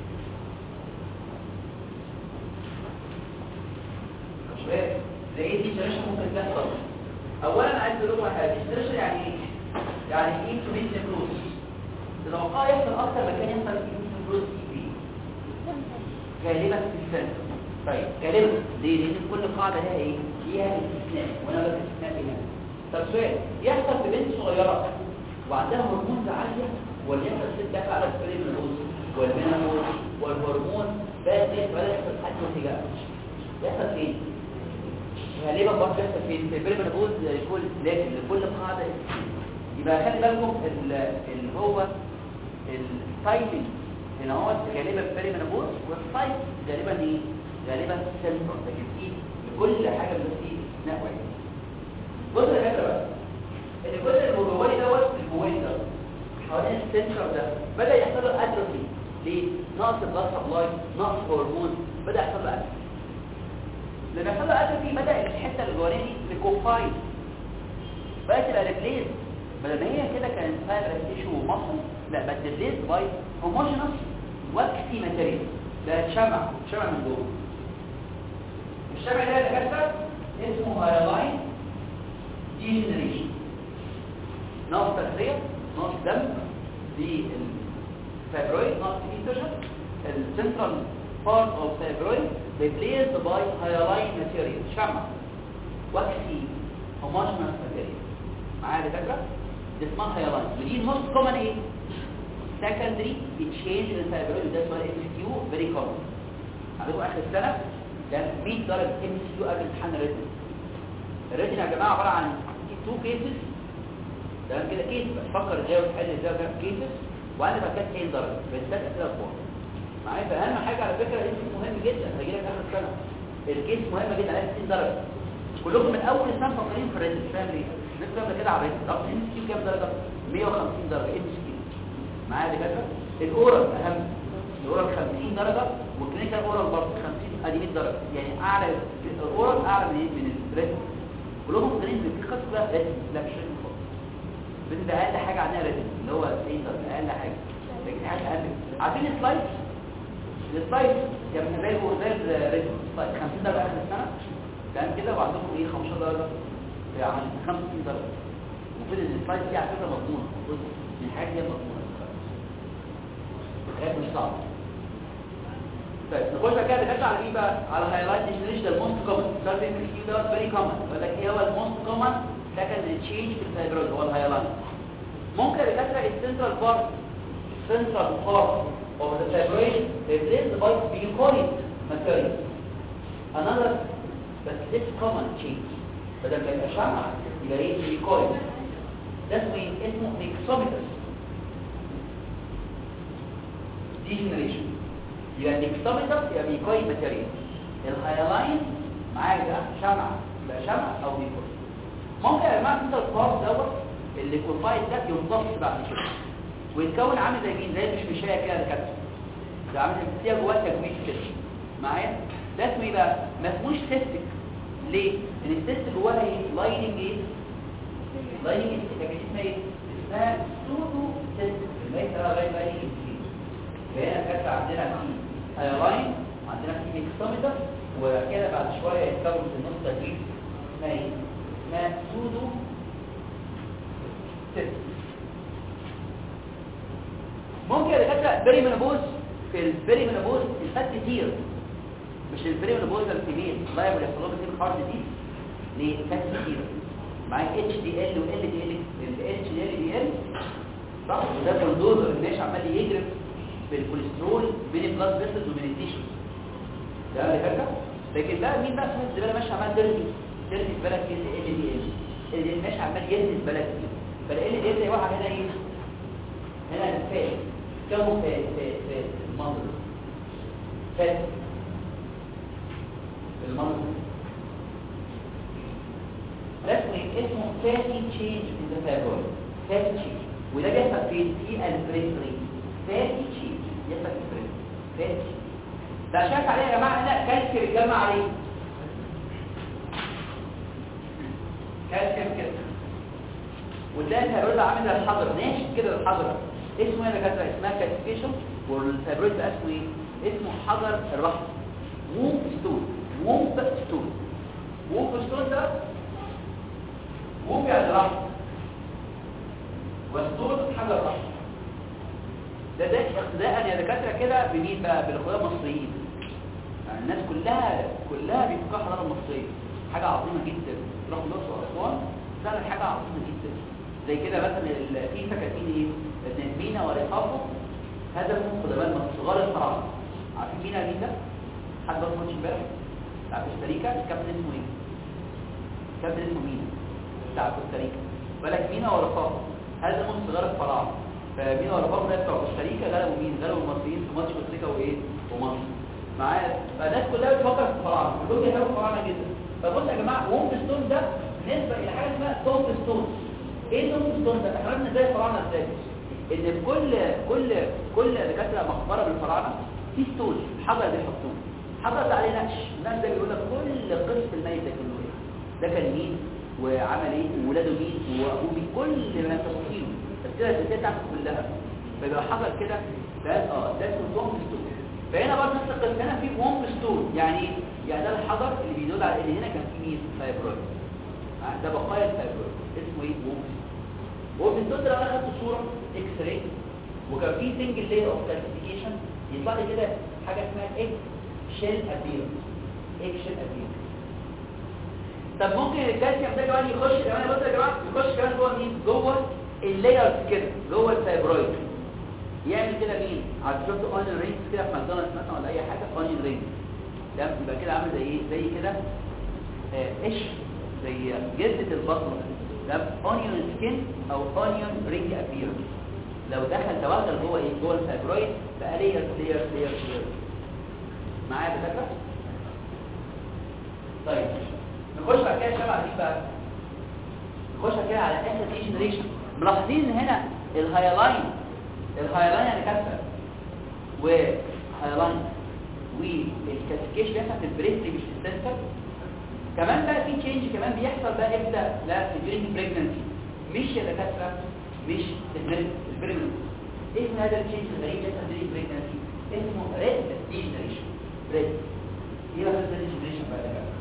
شباب زي ايه ديجنريشن ممكن تحصل اولا عايز اقول لكم حاجه ديجنريشن يعني ايه يعني ايه تو ميت نيكروز التوقع يحصل اكتر مكان يحصل فيه نيكروز كبير غالبا في السنه طيب غالبا ليه لان كل قاعده لها ايه فيها استثناء وانا بس استثناء هنا طب سؤال يحصل في بنت صغيره وعندها هرمونز عاليه ولا يحصل ست دفع على السبريمنوز والميناموز والهرمون بس ولا يحصل حد ارتجاع يحصل فين غالبا برضه يحصل فين في البريمنوز يكون لكن لكل قاعده يبقى خلي بالكم اللي هو التايمنج هنا هو غالبا بريمنوز والسايت غالبا ايه غالبا سنتر لكن في كل حاجه من دي استثناء واحد بص يا فكره بقى ان كل الجواني دوت الجواني ده حوالين السنتر ده بدا يحصل له اتروفي ليه نقص البلاد سبلاي نقص هرمون بدا يحصل له اتروفي لما يحصل له اتروفي بدا الحته الجوانيه دي لكوفاين بقت تبقى ريبليس بدل ما هي كده كانت فايبر تيشو ومصل لا بقت ريبليس باي هوموجينوس واكسي ماتيريال بقت شمع شمع من جوه الشمع ده يا دكاتره اسمه هايلاين ديجنريشن نقص تغذيه نقص دم للفايبرويد نقص ايستروجين السنترال بارت اوف فايبرويد replaced by hyaline material شمع واكسي homogeneous material معايا يا دكاتره دي اسمها هايلاين ودي الموست كومن ايه secondary change in fibroid ده اسمه ام كيو فيري كومن عندكم اخر السنه ده 100 درجه ام كيو قبل امتحان الريتن الريتن يا جماعه عباره عن تو كيسز تمام كده كيس فكر ازاي وتحل ازاي وتعمل كيسز وانا بقى كانت 90 درجه بس ده اسئله فوق معايا فاهم حاجه على فكره الكيس مهم جدا هيجي لك اخر السنه الكيس مهم جدا على 60 درجه كلكم من اول سنه فاكرين في الريتن فاهم ليه الناس كلها كده على الريتن رقم ام كيو كام درجه 150 درجه ام كيو معايا دكاتره الاورال اهم الاورال 50 درجه والكلينيكال اورال برضه 50 ادي 100 درجه يعني اعلى الاورال اعلى من من الريتن كلهم مقتنعين ان في قصه بقى ريتن لا مش ريتن خالص الريتن ده اقل حاجه عندنا ريتن اللي هو 90 درجه اقل حاجه لكن حاجه اقل عارفين السلايد السلايد يعني زي زي الريتن سلايد 50 درجه اخر السنه كان كده وعندكم ايه 15 درجه في عمل 50 درجه المفروض ان السلايد دي على فكره مضمونه المفروض ان الحاجات دي مضمونه حاجات مش صعبه طيب نخش بقى كده دخلت على ايه بقى على هايلايت ديفينيشن ده الموست كومن سيرفي ام كيو ده فيري كومن بقول لك ايه هو الموست كومن سكند تشينج في الفايبرويد هو الهايلايت ممكن دكاتره السنترال بارت central part of the fibroid replaced by mucoid material another but less common change بدل ما يبقى شمع يبقى ايه mucoid ده اسمه ايه اسمه mixomatous degeneration يبقى النكسوميتر يبقى ميكوي ماتيريال الهايلاين معاك ده شمع يبقى شمع او ميكوي ممكن يا جماعه انت البارت دوت الليكوفايد ده يمتص بعد كده ويتكون عامل زي مين زي مش مشايه كده الكبسه ده عامل زي فيها جواه تجويف كده معايا ده اسمه ايه بقى ما اسموش سيستك ليه ان السيست جواها ايه لايننج ايه لايننج ايه اسمها ايه اسمها سودو سيستك اللي هي ترى لايننج فهنا كانت عندنا في هايلاين وعندنا في ميكسوميتر وكده بعد شويه يتكون في النص تجريب اسمها ايه اسمها سودو سيستم ممكن يا دكاتره بري منابوز في البري منابوز الفات كتير مش البري منابوز الكبير لا يبقى يحصل له كتير هارد دي ليه فات كتير معاك اتش دي ال وال دي ال الاتش دي ال دي ال صح وده بلدوزر ماشي عمال يجري بالكوليسترول بين البلاد فيسلز وبين التيشوز ده اللي فاكر لكن بقى مين بقى اسمه الزباله ماشي عمال ترمي ترمي زباله كتير ال دي ال اللي ماشي عمال يرمي زباله كتير فال دي ال زي واحد هنا ايه هنا فات كم في في في المنظر فات المنظر رسمي اسمه فاتي تشينج in the fibroid فاتي تشينج وده بيحصل فين في البريفري فاتي تشينج يحصل في البريفري فاتي ده شايف عليه يا جماعه هنا كالسيوم اتجمع عليه كالسيوم كده وتلاقي الفيبرويد عامل زي الحجر ناشف كده الحجره اسمه ايه يا دكاتره اسمها كالسيفيشن والفيبرويد بقى اسمه ايه اسمه حجر الرحم وومب ستون وومب ستون وومب ستون ده وومب يعني رحم وستون حجر رحم ده ده اقتداء يا دكاتره كده بمين بقى بالاخوات المصريين يعني الناس كلها كلها بيفكروا حضاره المصريه حاجه عظيمه جدا تروح الاقصر واسوان فعلا حاجه عظيمه جدا زي كده مثلا في فكاتين ايه ابن مينا ورقابه هدفهم قدماء مصر صغار الفراعنه عارفين مينا مين ده حد بس ماتش امبارح بتاع كوستاريكا الكابتن اسمه ايه الكابتن اسمه مينا بتاع كوستاريكا بالك مينا ورقابه هدفهم صغار الفراعنه فمينا ورقابه ده بتوع كوستاريكا غلبوا مين غلبوا المصريين في ماتش كوستاريكا وايه ومصر معايا فالناس كلها بتفكر في الفراعنه كلهم بيحبوا الفراعنه جدا فبصوا يا جماعه وومب ستون ده نسبه الى حاجه اسمها تومب ستون ايه تومب ستون ده احنا عرفنا ازاي الفراعنه ازاي ان كل كل كل دكاتره مقبره بالفراعنه في ستون حجر بيحطوه حجر ده عليه نقش النقش ده بيقول لك كل قصه الميت ده كله ايه ده كان مين وعمل ايه وولاده مين وابوه مين كل ما تفاصيله السيره الذاتيه بتاعته كلها فيبقى حجر كده ده اه ده اسمه تومب ستون فهنا برضه نفس القصه هنا في وومب ستون يعني ايه يعني ده الحجر اللي بيدل على ان هنا كان في مين فايبرويد ده بقايا الفايبرويد اسمه ايه وومب وفي الصدر انا خدت صوره اكس راي وكان في سنجل لاير اوف كلاسيفيكيشن يطلع لي كده حاجه اسمها اكس شيل ابيرنس اكس شيل ابيرنس طب ممكن الكالسيوم ده كمان يخش كمان بصوا يا جماعه يخش كمان جوه مين جوه اللايرز كده جوه الفايبرويد يعمل كده مين على شفت اونيون رينجز كده في ماكدونالدز مثلا ولا اي حاجه اونيون رينجز ده يبقى كده عامل زي ايه زي كده آه، قش زي جلدة البصلة ده اونيون سكين او اونيون رينج ابير لو دخل توغل جوه ايه جوه الفايبرويد بقى لير لير لير لير معايا يا دكاتره طيب نخش بعد كده شبع دي بقى نخش بعد كده على اخر دي جنريشن ملاحظين ان هنا الهايلاين الهايلاين يعني كسر وهايلاين والكاسكيش بيحصل في البريستري مش في السنتر كمان بقى في تشينج كمان بيحصل بقى امتى لا في during pregnancy مش يا دكاتره مش في البريمنت اسم هذا التشينج الغريب يحصل during pregnancy اسمه ريد ديجنريشن ريد ايه بقى ريد ديجنريشن بقى يا دكاتره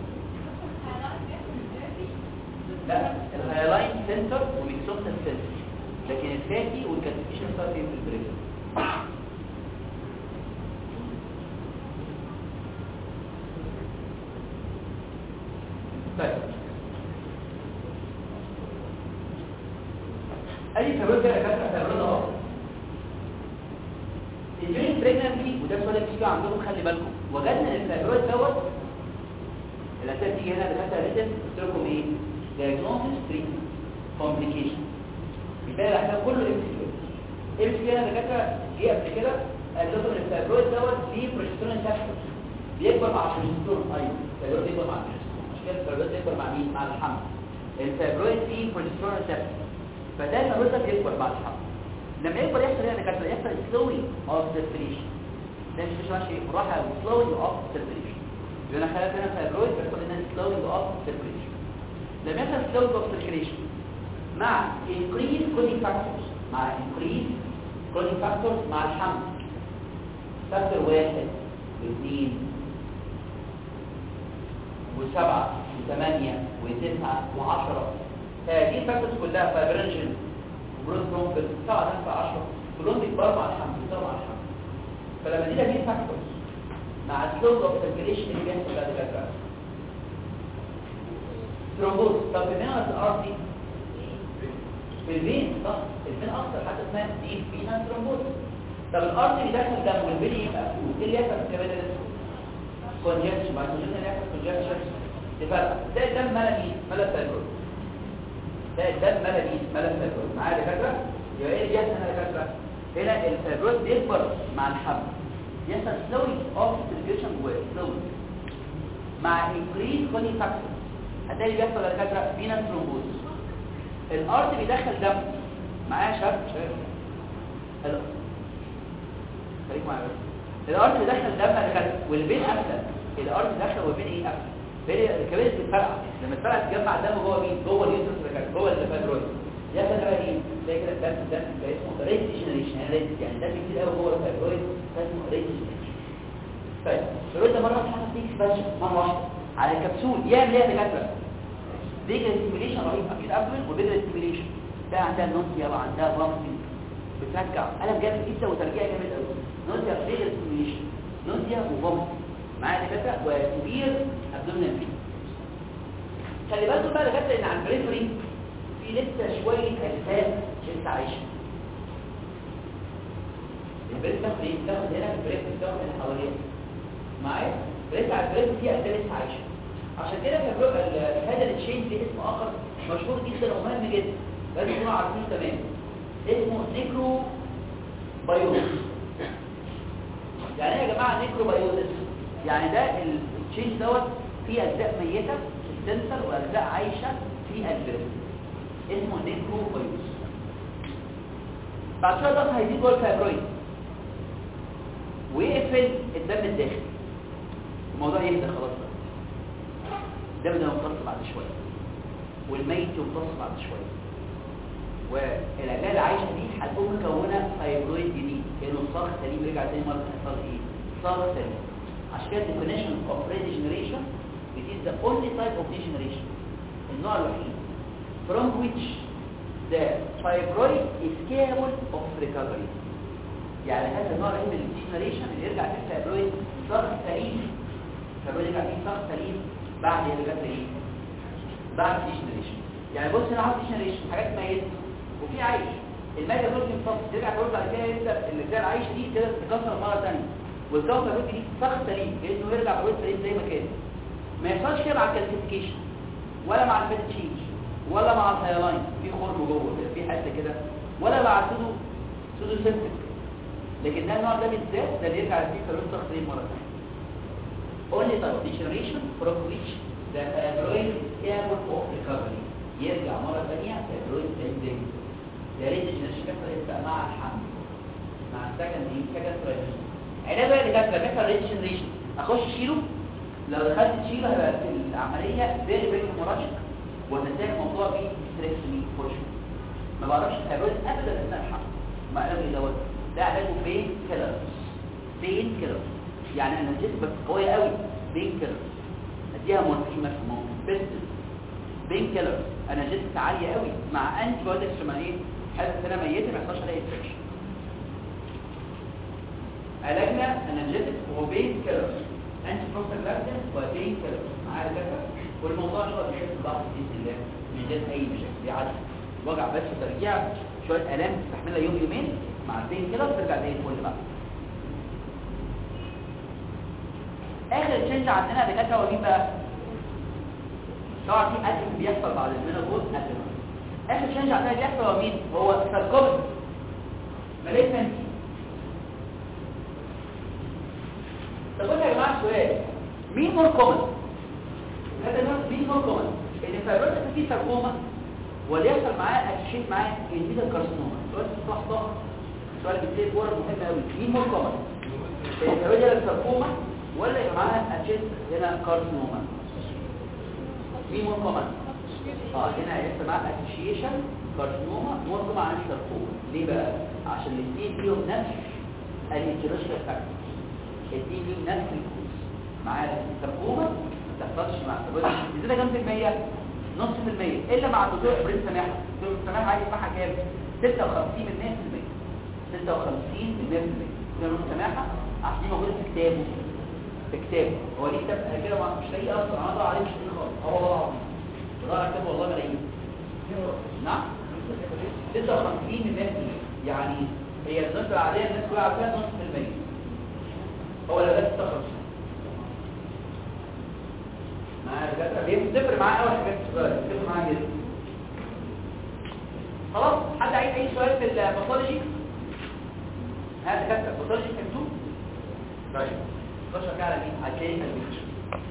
لا الهايلاين سنتر وميكسومتال سنتر لكن الفاتي والكالسيفيشن صار فين في البريمنت طيب ادي تمرين كده كده تمرين اهو الجين بريجنانسي وده سؤال بيجي عندكم خلي بالكم وجدنا ان الفيبرويد دوت الاساس تيجي هنا بتاعت ريتن قلت لكم ايه diagnosis treatment complication يبقى احنا كله ام سي كيو ام سي كيو انا دكاتره جه قبل كده قال لكم ان الفيبرويد دوت فيه بروجسترون تاكتس بيكبر مع البروجسترون ايوه الفيبرويد بيكبر مع البروجسترون كده الفيبرويد يكبر مع مين مع الحمل الفيبرويد فيه بروجسترون ريسبتور فده الفيبرويد ده بيكبر مع الحمل لما يكبر يحصل ايه يا دكاتره يحصل سلوينج اوف سيركيليشن ده مش مش ماشي بالراحه سلوينج اوف سيركيليشن يبقى انا خليت هنا فيبرويد بيحصل لنا سلوينج اوف سيركيليشن لما يحصل سلوينج اوف سيركيليشن مع increase coding factors مع increase coding factors مع الحمل فاكتور واحد واثنين وسبعة وثمانية وتسعة وعشرة هذه الفاكتورز كلها فايبرنجن وبروز برومبل سبعة تسعة عشرة كلهم بيكبروا مع الحمل بيكبروا مع الحمل فلما دي هذه الفاكتورز مع السلوك اوف سيركيليشن اللي بيحصل بعد كده ثرومبوز طب بما الار دي في الفين صح الفين اكتر حاجه اسمها ديب فينا ثرومبوز طب الار دي بيدخل دم والفين يبقى مقفول ايه اللي يحصل في الكبد ده كونجكشن بعد كونجكشن يحصل كونجكشن تفرق ده الدم ملا مين ملا الفيبرويد ده الدم ملا مين ملا الفيبرويد معايا يا دكاتره يبقى ايه اللي بيحصل هنا يا دكاتره هنا الفيبرويد بيكبر مع الحمل يحصل سلوينج اوف سيركيشن جواه سلوينج مع انكريز كوني فاكتور هتلاقي اللي بيحصل يا دكاتره فينا ثرومبوز الارض بيدخل دم معايا شباب شباب خليك معايا بس الارض بيدخل دم يا دكاتره والبين قافله الارض داخله والبين ايه قافله بين الكبد بتفرقع لما الفرقع تجمع الدم جوه مين جوه اليوترس اللي كان جوه الفايبرويد يحصل بقى ايه تلاقي كده الدم الدم ده اسمه ريت جنريشن يعني ريت يعني دم كتير قوي جوه الفايبرويد ده اسمه ريت جنريشن طيب الفايبرويد ده مره حصل فيه اكسبانشن مره واحده على الكبسول يعمل ايه يا دكاتره بيجري ستيميليشن رهيب اكيد ابل وبيجري ستيميليشن ده عندها نوتيا وعندها بامبنج بترجع الم جامد جدا وترجيع جامد قوي نوتيا بيجري ستيميليشن نوتيا وبامبنج معايا دكاتره وكبير ابدومينال فيه خلي بالكم بقى دكاتره ان على البريفري في لسه شويه اجزاء لسه عايشه البريف تاخد ايه تاخد هنا في البريف تاخد هنا حواليها معايا بريف على البريف في اجزاء لسه عايشه عشان كده هذا التشين ليه اسم اخر مشهور جدا ومهم جدا لازم تكونوا عارفين تمام اسمه نيكرو بايوز يعني ايه يا جماعه نيكرو بايوزس يعني ده التشين دوت فيه اجزاء ميته في السنتر واجزاء عايشه في البريد اسمه نيكرو بايوز بعد شويه ده هيزيد جوه الفايبرويد ويقفل الدم الداخلي الموضوع يهدى خلاص بقى الدم ده يمتص بعد شويه والميت يمتص بعد شويه والعجله اللي عايشه دي هتكون مكونه فايبرويد جديد كانه صاغ سليم رجع تاني مره هيحصل ايه صاغ سليم عشان كده definition of regeneration it is the only type of degeneration النوع الوحيد from which the fibroid is capable of recovery يعني هذا النوع الوحيد من الديجنريشن اللي يرجع فيه الفايبرويد صاغ سليم الفايبرويد يرجع فيه صاغ سليم بعد يرجع ايه بعد ديجنريشن يعني بص انا عاوز ديجنريشن حاجات ميته وفي عيش الماده دول بتنفصل ترجع ترد على كده انت اللي كان عايش دي كده تتكسر مره ثانيه والكوكب دي فخ سليم كانه يرجع بروت سليم زي ما كان ما يحصلش كده مع الكالسيفيكيشن ولا مع الفيت تشينج ولا مع الهايلاين في خرم جوه كده في حته كده ولا مع سودو سودو سيستم لكن ده النوع ده بالذات ده اللي يرجع فيه كالوري فخ سليم مره ثانيه قول لي طب ديجنريشن فروم ويتش ده فابرويد كامل اوف ريكفري يرجع مره ثانيه فابرويد سليم يا ريت الجنريشن يبقى مع الحمل مع السكند دي سكند ترايجن علاج بقى اللي كانت بتاعتها ريجنريشن اخش اشيله لو دخلت تشيله هيبقى في العمليه فيري فيري هيموراجيك والنتائج الموضوع فيه ستريكسلي فورشن ما بعرفش الهيرويد ابدا اثناء الحمل مع علاج دوت ده علاجه بين كيلرز بين كيلرز يعني انا جيت بس قويه قوي بين كيلرز اديها مورفين مثلا ممكن بيستل بين كيلرز انا جيت عاليه قوي مع انتي بايوتكس عشان ايه حاسس ان انا ميته ما يحصلش عليا انفكشن علاجنا انرجيتك وبين كيلرز انتي بروستاجلاندين وبين كيلرز معايا كده والموضوع ان شاء الله بيحس بعض باذن الله من غير اي مشاكل بيعدي وجع بس ترجيع شويه الام تستحملها يوم يومين مع البين كيلرز ترجع زي الفل بقى اخر تشينج عندنا دكاتره هو مين بقى طبعا في اتم بيحصل بعد المينوبوز اتم اخر تشينج عندنا بيحصل هو مين هو ساركوبس ماليسنسي طب يا جماعه سؤال مين مور كومن هذا النوع مين مور كومن اللي فايبروز فيه ساركوما ولا يحصل معاه اشيت معاه البيتا كارسينوما سؤال صح صح سؤال بيتسال ورا مهم قوي مين مور كومن الفايبروز ده ساركوما ولا يبقى معاه اشيت هنا كارسينوما مين مور كومن اه هنا هيحصل معاه اسوشيشن كارسينوما مور كومن عن الساركوما ليه بقى عشان الاثنين فيهم نفس الانترناشونال فاكتور الدين ليه نفس الكوز معايا التركومه ما تحصلش مع التبادل الزياده كام في المية نص في المية الا مع الدكتور ابراهيم سماحه الدكتور سماحه عايز يسمعها كام 56 من 100% 56 من 100% الدكتور سماحه عشان دي موجوده في كتابه في كتابه هو ليه كتاب أنا كده مش لاقيه اصلا انا ضاع عليه مش لاقيه خالص اه والله العظيم ضاع على كتابه والله ما لاقيه نعم 56 من 100% يعني هي النسبه العاديه الناس كلها عارفاها نص في المية هو لا بس تخرج مع الدكاتره بتفرق معاه قوي حاجات صغيره بتفرق معاه جدا خلاص حد عايز اي سؤال في الباثولوجي ها دكاتره الباثولوجي فهمتوه طيب خش على مين على الكلينيكال بيكتشر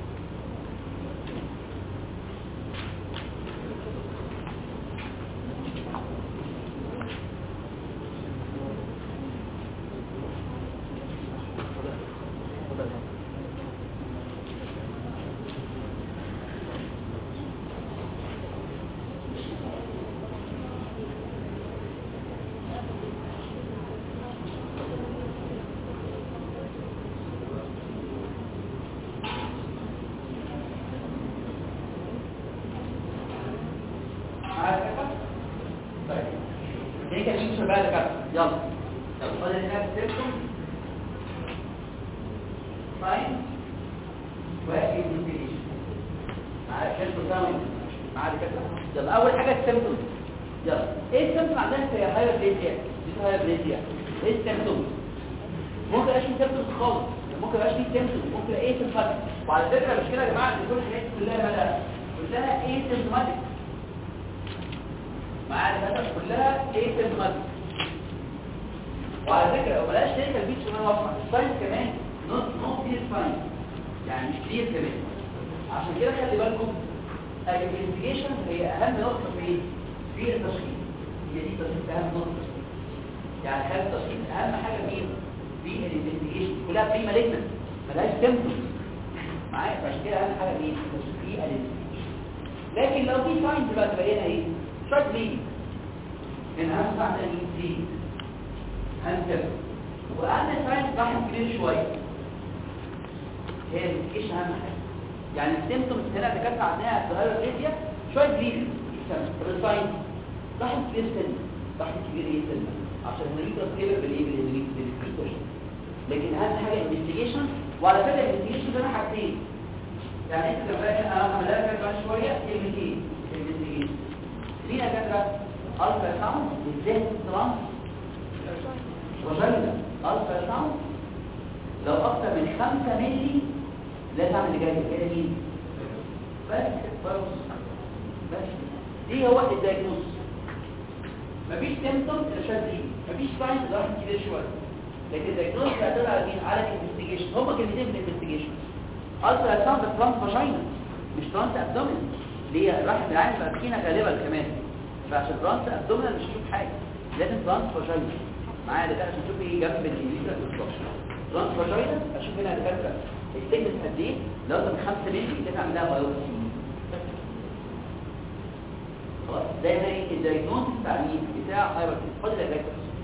وعلى فكره المشكله يا جماعه ان كل الحاجات كلها مالها كلها ايه سيمبتوماتيك معايا الداتا كلها ايه سيمبتوماتيك وعلى فكره لو بلاش تلك البيتش انا واضحه الساينس كمان نوت نوت كلير ساينس يعني مش كلير كمان عشان كده خلي بالكم الانفستيجيشن هي اهم نقطه في في التشخيص هي دي تشخيص اهم نقطه يعني خلي التشخيص اهم حاجه مين في الانفستيجيشن كلها بري مالجنت ملهاش سيمبتومز معايا فعشان كده اهم حاجه ايه في الانفستيجيشن لكن لو في ساينز بقى تبقى هنا ايه شوت بليدنج من اهم حاجه ايه دي هنكر واهم ساينز راح كبير شويه هي الانفستيجيشن اهم حاجه يعني السيمبتومز هنا اللي كانت عندها ظاهره ريديا شويه بليدنج الساينز راح كبير سن راح كبير ايه سن عشان نريد كبير بالايه بالانفستيجيشن لكن اهم حاجه الانفستيجيشن وعلى فكره الانفستيجيشن ده حاجتين يعني انت لما انا هعملها لك بعد شويه كلمتين الانفستيجيشن لينا فكره الترا ساوند بالذات ترانس وجنة الترا ساوند لو اكتر من 5 مللي لازم اعمل اللي جاي كده مين بس بس بس دي هو الدايجنوز مفيش سيمبتوم ارشاد دي مفيش ساين ده واحد كبير شويه لكن الدايجنوز بيعتمد على مين على الانفستيجيشن هما كلمتين في الانفستيجيشن الترا ساوند ترانس فاجينا مش ترانس ابدومين اللي هي الرحم العين بقى فينا غالبا كمان فعشان ترانس ابدومين مش هتشوف حاجه لازم ترانس فاجينا معايا ده عشان تشوف ايه جنب الانفستيجيشن بالظبط ترانس فاجينا اشوف هنا الدكاتره السيجنس قد ايه لو ده 5 مللي لازم اعملها بايوبسي خلاص ده هنا الدايجنوز بتاع مين بتاع هايبر خد العلاج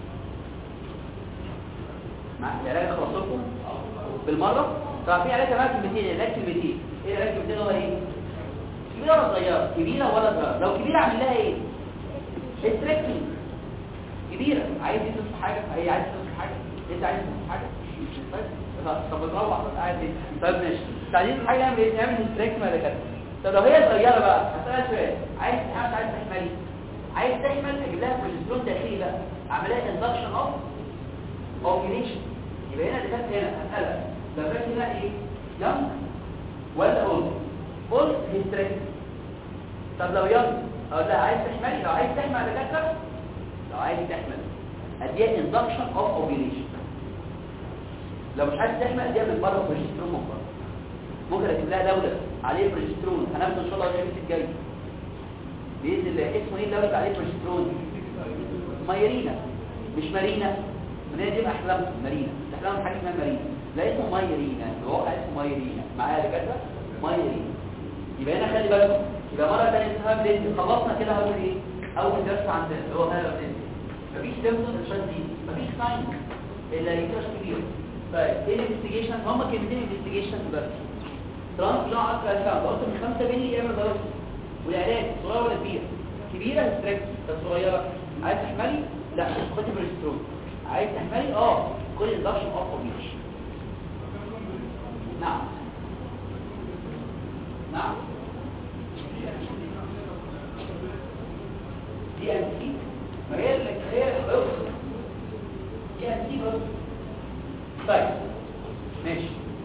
مع العلاج خلاص لكم بالمره طبعا في علاج كمان كلمتين علاج كلمتين ايه العلاج كلمتين هو ايه كبيره ولا صغيره كبيره ولا صغيره لو كبيره اعمل لها ايه استريكتنج كبيره عايز تصف حاجه هي عايز تصف حاجه انت عايز تصف حاجه طب بتروح قاعد ايه طيب ماشي تعديل الحاجه نعمل ايه نعمل استريكت ولا كده طب لو هي صغيره بقى هسالها سؤال عايز تحمل عايز تحملي عايز تحمل اجيب لها بروجسترون داخلي بقى اعمل لها اندكشن اوف اوفيليشن يبقى هنا اللي كانت هنا هسالها لو كانت هنا ايه يونج ولا اولد اولد هيستريكت طب لو يونج اقول لها عايز تحملي لو عايز تحمل دكاتره لو عايز تحمل اديها اندكشن اوف اوفيليشن لو مش عايز تحمل اديها من بره بروجسترون من بره ممكن اجيب لها دوله عليه بروجسترون هناخده ان شاء الله الخميس الجاي باذن الله اسمه ايه دوله عليه بروجسترون مايرينا مش مارينا من دي احلام مارينا احلام حاجه اسمها مارينا لا اسمه مايرينا الواقع اسمه مايرينا معايا كده مايرينا يبقى هنا خلي بالكم يبقى مره ثانيه اسمها بليد خلصنا كده هقول ايه اول درس عندنا اللي هو هذا بليد مفيش سيمبتوم ارشاد دي مفيش ساين الا يكرش كبير طيب ايه الانفستيجيشن هم كلمتين انفستيجيشن بس ترانس جون عقل الشعب قلت من 5 مللي يعمل ضرر والعلاج صغيره ولا كبيره كبيره ستريكت بس صغيره عايز تحملي لا خدي بريسترون عايز تحملي اه كل اندكشن اوف اوبيش نعم نعم دي ان سي ما هي اللي هي دي ان سي بس طيب ماشي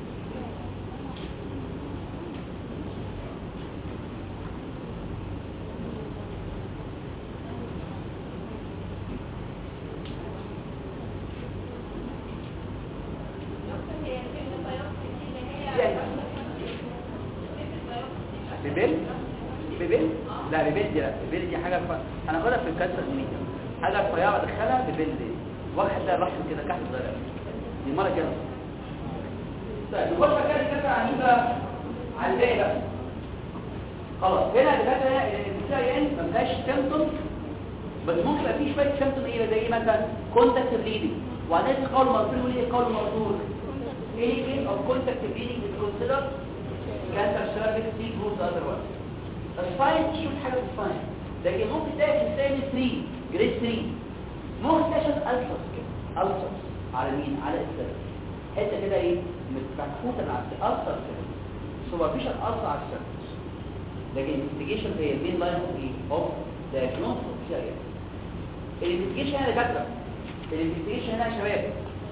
ببل ببل لا ببل دي لا ببل دي حاجه ف... هناخدها في الكسر الميديا حاجه رفيعه ادخلها ببل دي واحد ده رحم كده كحل صغيره دي مره كده طيب نخش بقى كده الكسر عنيفه على الباقي بقى خلاص هنا دلوقتي هنا الانفكشن يعني ما فيهاش سيمبتوم بس ممكن يبقى في شويه سيمبتوم ايه زي ايه مثلا كونتاكت بليدنج وبعدين في قول مرفوع يقول ايه قول مرفوع any case of contact bleeding is considered cancer cervix C group otherwise الساين تشوف حاجه في الساين لكن ممكن تلاقي في الساين 3 جريد 3 ممكن تلاقي شويه الفاس كده الفاس على مين على السيرفس حته كده ايه مفكوته مع الالسر كده سوبرفيشال السر على السيرفس لكن الانفستيجيشن هي المين لاين اوف ايه اوف دايجنوز اوف سيريس الانفستيجيشن هنا دكاتره الانفستيجيشن هنا يا شباب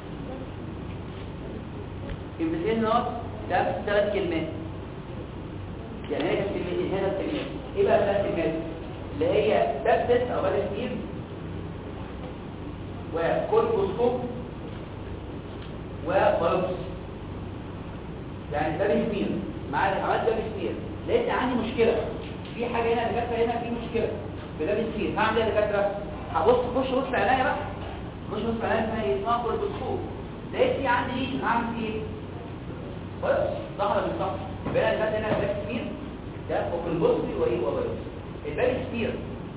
كلمتين نقط ده ثلاث كلمات يعني هي كلمتين هنا كلمات ايه بقى ثلاث كلمات اللي هي بابتس او بالستير وكولكوسكوب وبايوبس يعني ده بيسمير معاك عملت ده بيسمير لقيت عندي مشكله في حاجه هنا دكاتره هنا في مشكله في ده بيسمير هعمل ايه يا دكاتره هبص خش بص في عينيا بقى خش بص في عينيا اسمها ايه اسمها كولكوسكوب لقيت في عندي ليجن هعمل فيه ايه بس ظهر من صح يبقى انا دلوقتي هنا باك سبير ده فوق البصري وايه وبايوس الباك سبير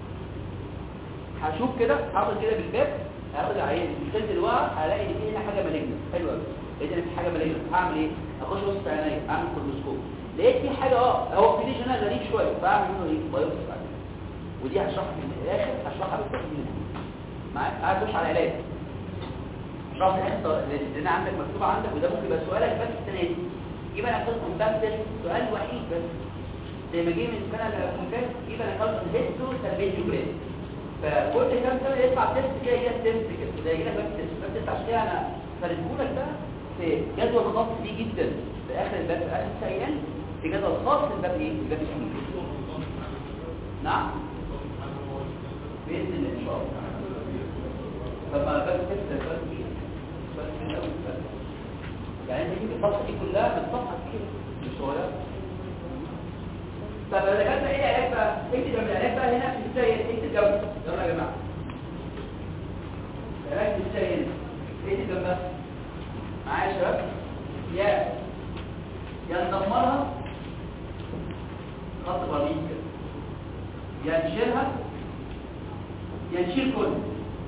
هشوف كده هاخد كده بالباب هاخد العين السد الوعى هلاقي ان في هنا حاجه مالجنه حلوه قوي لقيت ان في حاجه مالجنه هعمل ايه اخش بص في عينيا اعمل كولوسكوب لقيت في حاجه اه هو في ليجن هنا غريب شويه بعمل منه ايه بايوس بعد ودي هشرحها في الاخر هشرحها بالتفصيل معاك قاعد تخش على العلاج شرح الحصه اللي عندك مكتوبه عندك وده ممكن يبقى سؤالك بس السنه دي يبقى انا قلت مبدل سؤال وحيد بس زي ما جه من السنه اللي فاتت يبقى انا قلت هيستو سيرفيس جبريل فكل كام سنه يطلع تيست كده يجي تيست كده ده يجي لك بس تيست بس عشان كده انا فرجهولك ده في جدول خاص بيه جدا في اخر الباب في اخر سيئان في جدول خاص للباب ايه الباب السمين نعم باذن الله ان شاء الله طب ما بس تيست بس بس من اول بس يعني انت تجيب الصفحه دي كلها بالصفحه دي مش صغيره طب اذا كان ايه العلاج بقى اكتب جنب العلاج بقى هنا في السيئان اكتب جنب يلا يا جماعه علاج السيئان اكتب جنبها معايا يا شباب يا يا ندمرها خط برميل كده يا نشيلها يا نشيل كله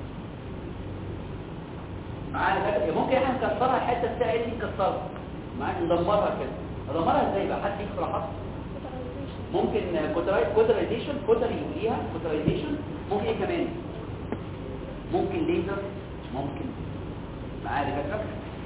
معانا كده ممكن احنا نكسرها الحته بتاعتي دي نكسرها معانا ندمرها كده ندمرها ازاي بقى حد يجي اقتراحات ممكن كوترايزيشن كوتري يقوليها كوترايزيشن ممكن ايه كمان ممكن ليزر ممكن معايا دكاتره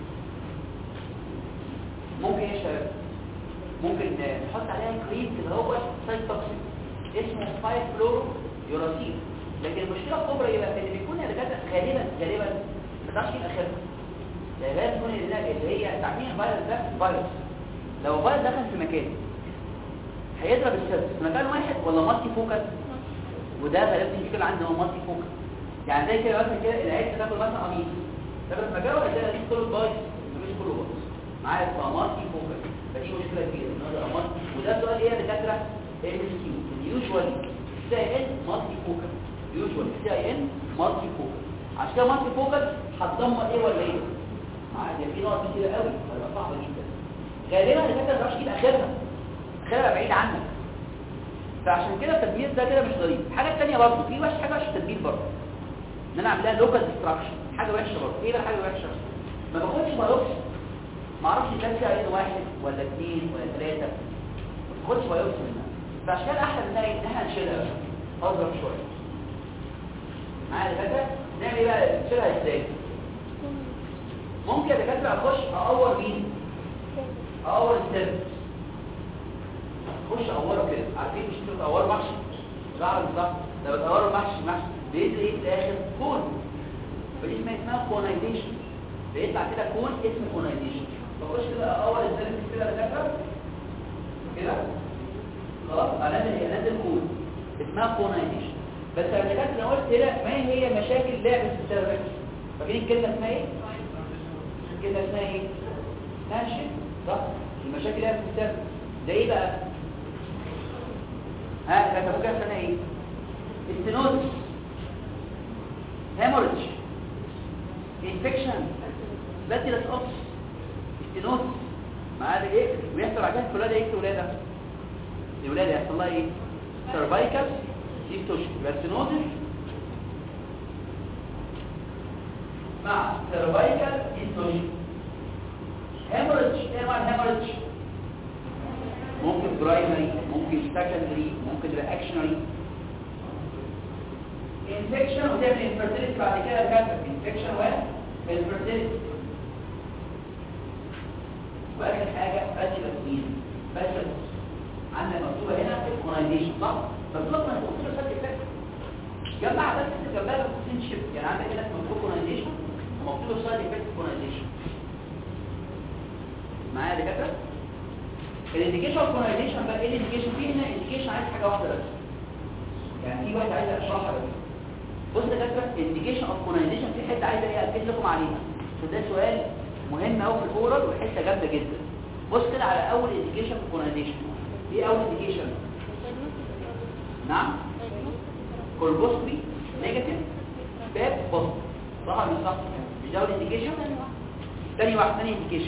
ممكن ايه يا شباب ممكن نحط عليها كريم اللي هو سايتوكسين اسمه 5 فلورو يوراسيل لكن المشكله الكبرى ايه بقى اللي بيكون الدكاتره غالبا غالبا ما تقدرش اخرها غالبا تكون اللي هي تعميم الفيروس ده فيروس لو فيروس دخل في مكان هيضرب السيرفس في مكان واحد ولا مالتي فوكس وده غالبا المشكله عندنا هو مالتي فوكس يعني زي كده مثلا كده العيد تاكل مثلا قميص تاكل في مكان ولا ده كله بايظ مش كله بايظ معايا مالتي فوكس فدي مشكله كبيره ان هو امر وده سؤال ايه يا دكاتره ام اس كيو يوجوالي سي ان مالتي فوكس يوجوالي سي ان مالتي فوكس عشان كده مالتي فوكس هتدمر ايه ولا ايه معايا في نقط كتير قوي هتبقى صعبه جدا غالبا الدكاتره ما تعرفش تجيب اخرها اخرها بعيد عنك فعشان كده التدمير ده كده مش ظريف الحاجه الثانيه برضه في وحش حاجه وحشه التدمير برضه ان انا اعملها لوكال ديستراكشن حاجه وحشه برضه ايه بقى حاجه وحشه ما باخدش بايوبسي ما اعرفش كان فيها عين واحد ولا اثنين ولا ثلاثه ما باخدش بايوبسي منها فعشان كده احسن ان احنا نشيلها اضرب شويه معايا يا دكاتره نعمل ايه بقى نشيلها ازاي ممكن يا دكاتره اخش اقور مين اقور السيرفس خش اقوره كده عارفين مش انتوا بتقوروا محشي صح صح لو بتقوروا محشي محشي بيدي ايه في الاخر كون فدي اسمها اسمها كونايزيشن بيطلع كده كون اسمه كونايزيشن بخش كده اقور السيرفس كده لدكاتره كده خلاص انزل انزل كون اسمها كونايزيشن بس انا دكاتره انا قلت لا ما هي مشاكل لعبه السيرفس فاكرين الكلمه اسمها ايه الكلمه اسمها ايه ماشي صح المشاكل لعبه السيرفس ده ايه بقى ها كانت ممكن سنه ايه استنوزس هيموريدج انفكشن باتيلس اوبس استنوزس معاه ده ايه ويحصل عشان في الولاده ايه في الولاده الولاده يحصل لها ايه سيرفايكال ديستوشن استنوزس مع سيرفايكال ديستوشن هيموريدج ايه انواع الهيموريدج ممكن برايمري ممكن سكندري ممكن رياكشنري انفكشن وتعمل انفيرتيليتي بعد كده كانسر انفكشن وانفيرتيليتي واخر حاجه باتيلوسين باتيلوس عندنا مكتوبه هنا الكونايزيشن صح مكتوبه من الدكتور سيد فاكر جمع بس جنبها الكوسين شيب يعني عندك هنا مكتوب كونايزيشن ومكتوب سايد افكت كونايزيشن معايا يا دكاتره الانديكيشن اوف كونايزيشن بقى ايه الانديكيشن في هنا انديكيشن عايز حاجه واحده بس يعني في واحد عايز اشرحها بس بص يا دكاتره الانديكيشن اوف كونايزيشن في حته عايز ايه اكد لكم عليها ده سؤال مهم قوي في الاورال وحته جامده جدا بص كده على اول انديكيشن في كونايزيشن ايه اول انديكيشن نعم كولبوسكري نيجاتيف باب بوست صح ولا مش صح مش ده اول انديكيشن ثاني واحد ثاني انديكيشن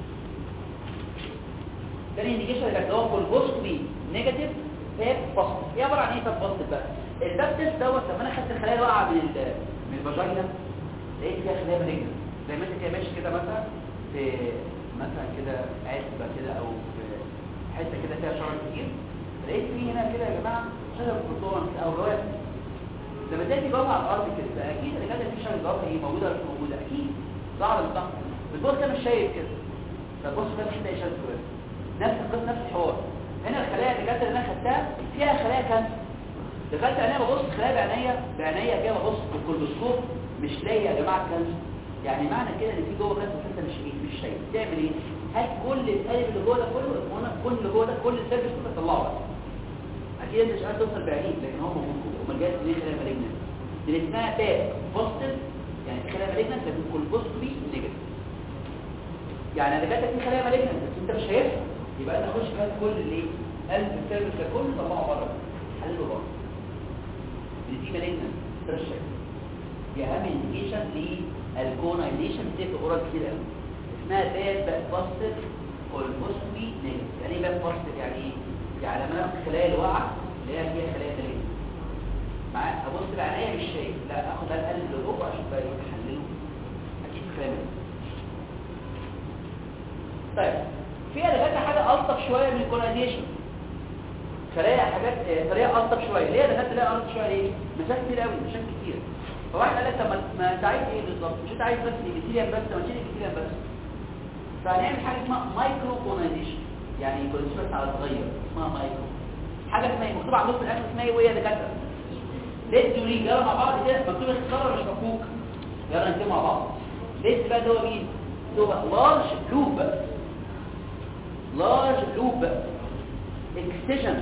تاني انديكيشن اللي هو كولبوسكوبي نيجاتيف باب بوست ايه عباره عن ايه باب بوست بقى الباب تيست دوت لما انا خدت الخلايا الواقعه من ال من الفاجينا لقيت فيها خلايا مالجنت زي ما انت كده ماشي كده مثلا في مثلا كده عتبه كده او في حته كده فيها شجر كتير لقيت في هنا كده يا جماعه شجر برتقال او رواسب لما تلاقي جوه على الارض كده ده اكيد اللي كانت في شجر جوه هي موجوده ولا مش موجوده اكيد صح ولا صح بتبص كده مش شايف كده فبص كده مش تلاقي شجر كويس نفس القصه نفس الحوار هنا الخلايا اللي جت اللي انا خدتها فيها خلايا كانسر دخلت عينيا ببص خلايا بعينيا بعينيا كده ببص بالكولدوسكوب مش لاقي يا جماعه كانسر يعني معنى كده ان في جوه كانسر انت مش ايه مش شايف تعمل ايه هات كل القلب اللي جوه ده كله وانا كل اللي جوه ده كل السيرفيس كله طلعه بقى اكيد انت مش قادر توصل بعيد لكن هو موجود جوه امال جاي ليه خلايا مالجنت دي اسمها باب بوزيتيف يعني خلايا مالجنت لكن كولبوسكوبي نيجاتيف يعني انا جاتك في خلايا مالجنت بس انت مش شايفها يبقى انا اخش هات كل الايه قلب السيرفيس ده كله طلعه بره حلله بره دي دي مالجنت ترشح دي اهم انديكيشن للكونايزيشن دي في اورال كتير قوي اسمها باب بوزيتيف كولبوسكوبي نيجاتيف يعني ايه باب بوزيتيف يعني ايه يعني لما انا الخلايا اللي واقعه اللي هي فيها خلايا مالجنت معايا ابص بعينيا مش شايف لا اخد القلب اللي جوه عشان بقى يحلله اكيد خلايا طيب في دكاتره حاجه الطف شويه من الكولونيزيشن خلايا حاجات آه، طريقه الطف شويه ليه دكاتره لا الطف شويه ليه مسافه كتير قوي مشاكل كتير فواحد قال لك طب ما- ما انت عايز ايه بالظبط مش انت عايز بس ايبيثيليوم بس ما تشيل ايبيثيليوم بس فهنعمل حاجه اسمها مايكرو كولونيزيشن يعني كولونيزيشن بس على صغير اسمها مايكرو حاجه اسمها إيه؟ مكتوب عندكم في الاخر اسمها ايه وهي يا دكاتره ليت يوري يلا مع بعض كده مكتوب اختصار مش مفهوم يلا نكتب مع بعض ليت بقى ده هو مين ده هو لارج لوب large loop excision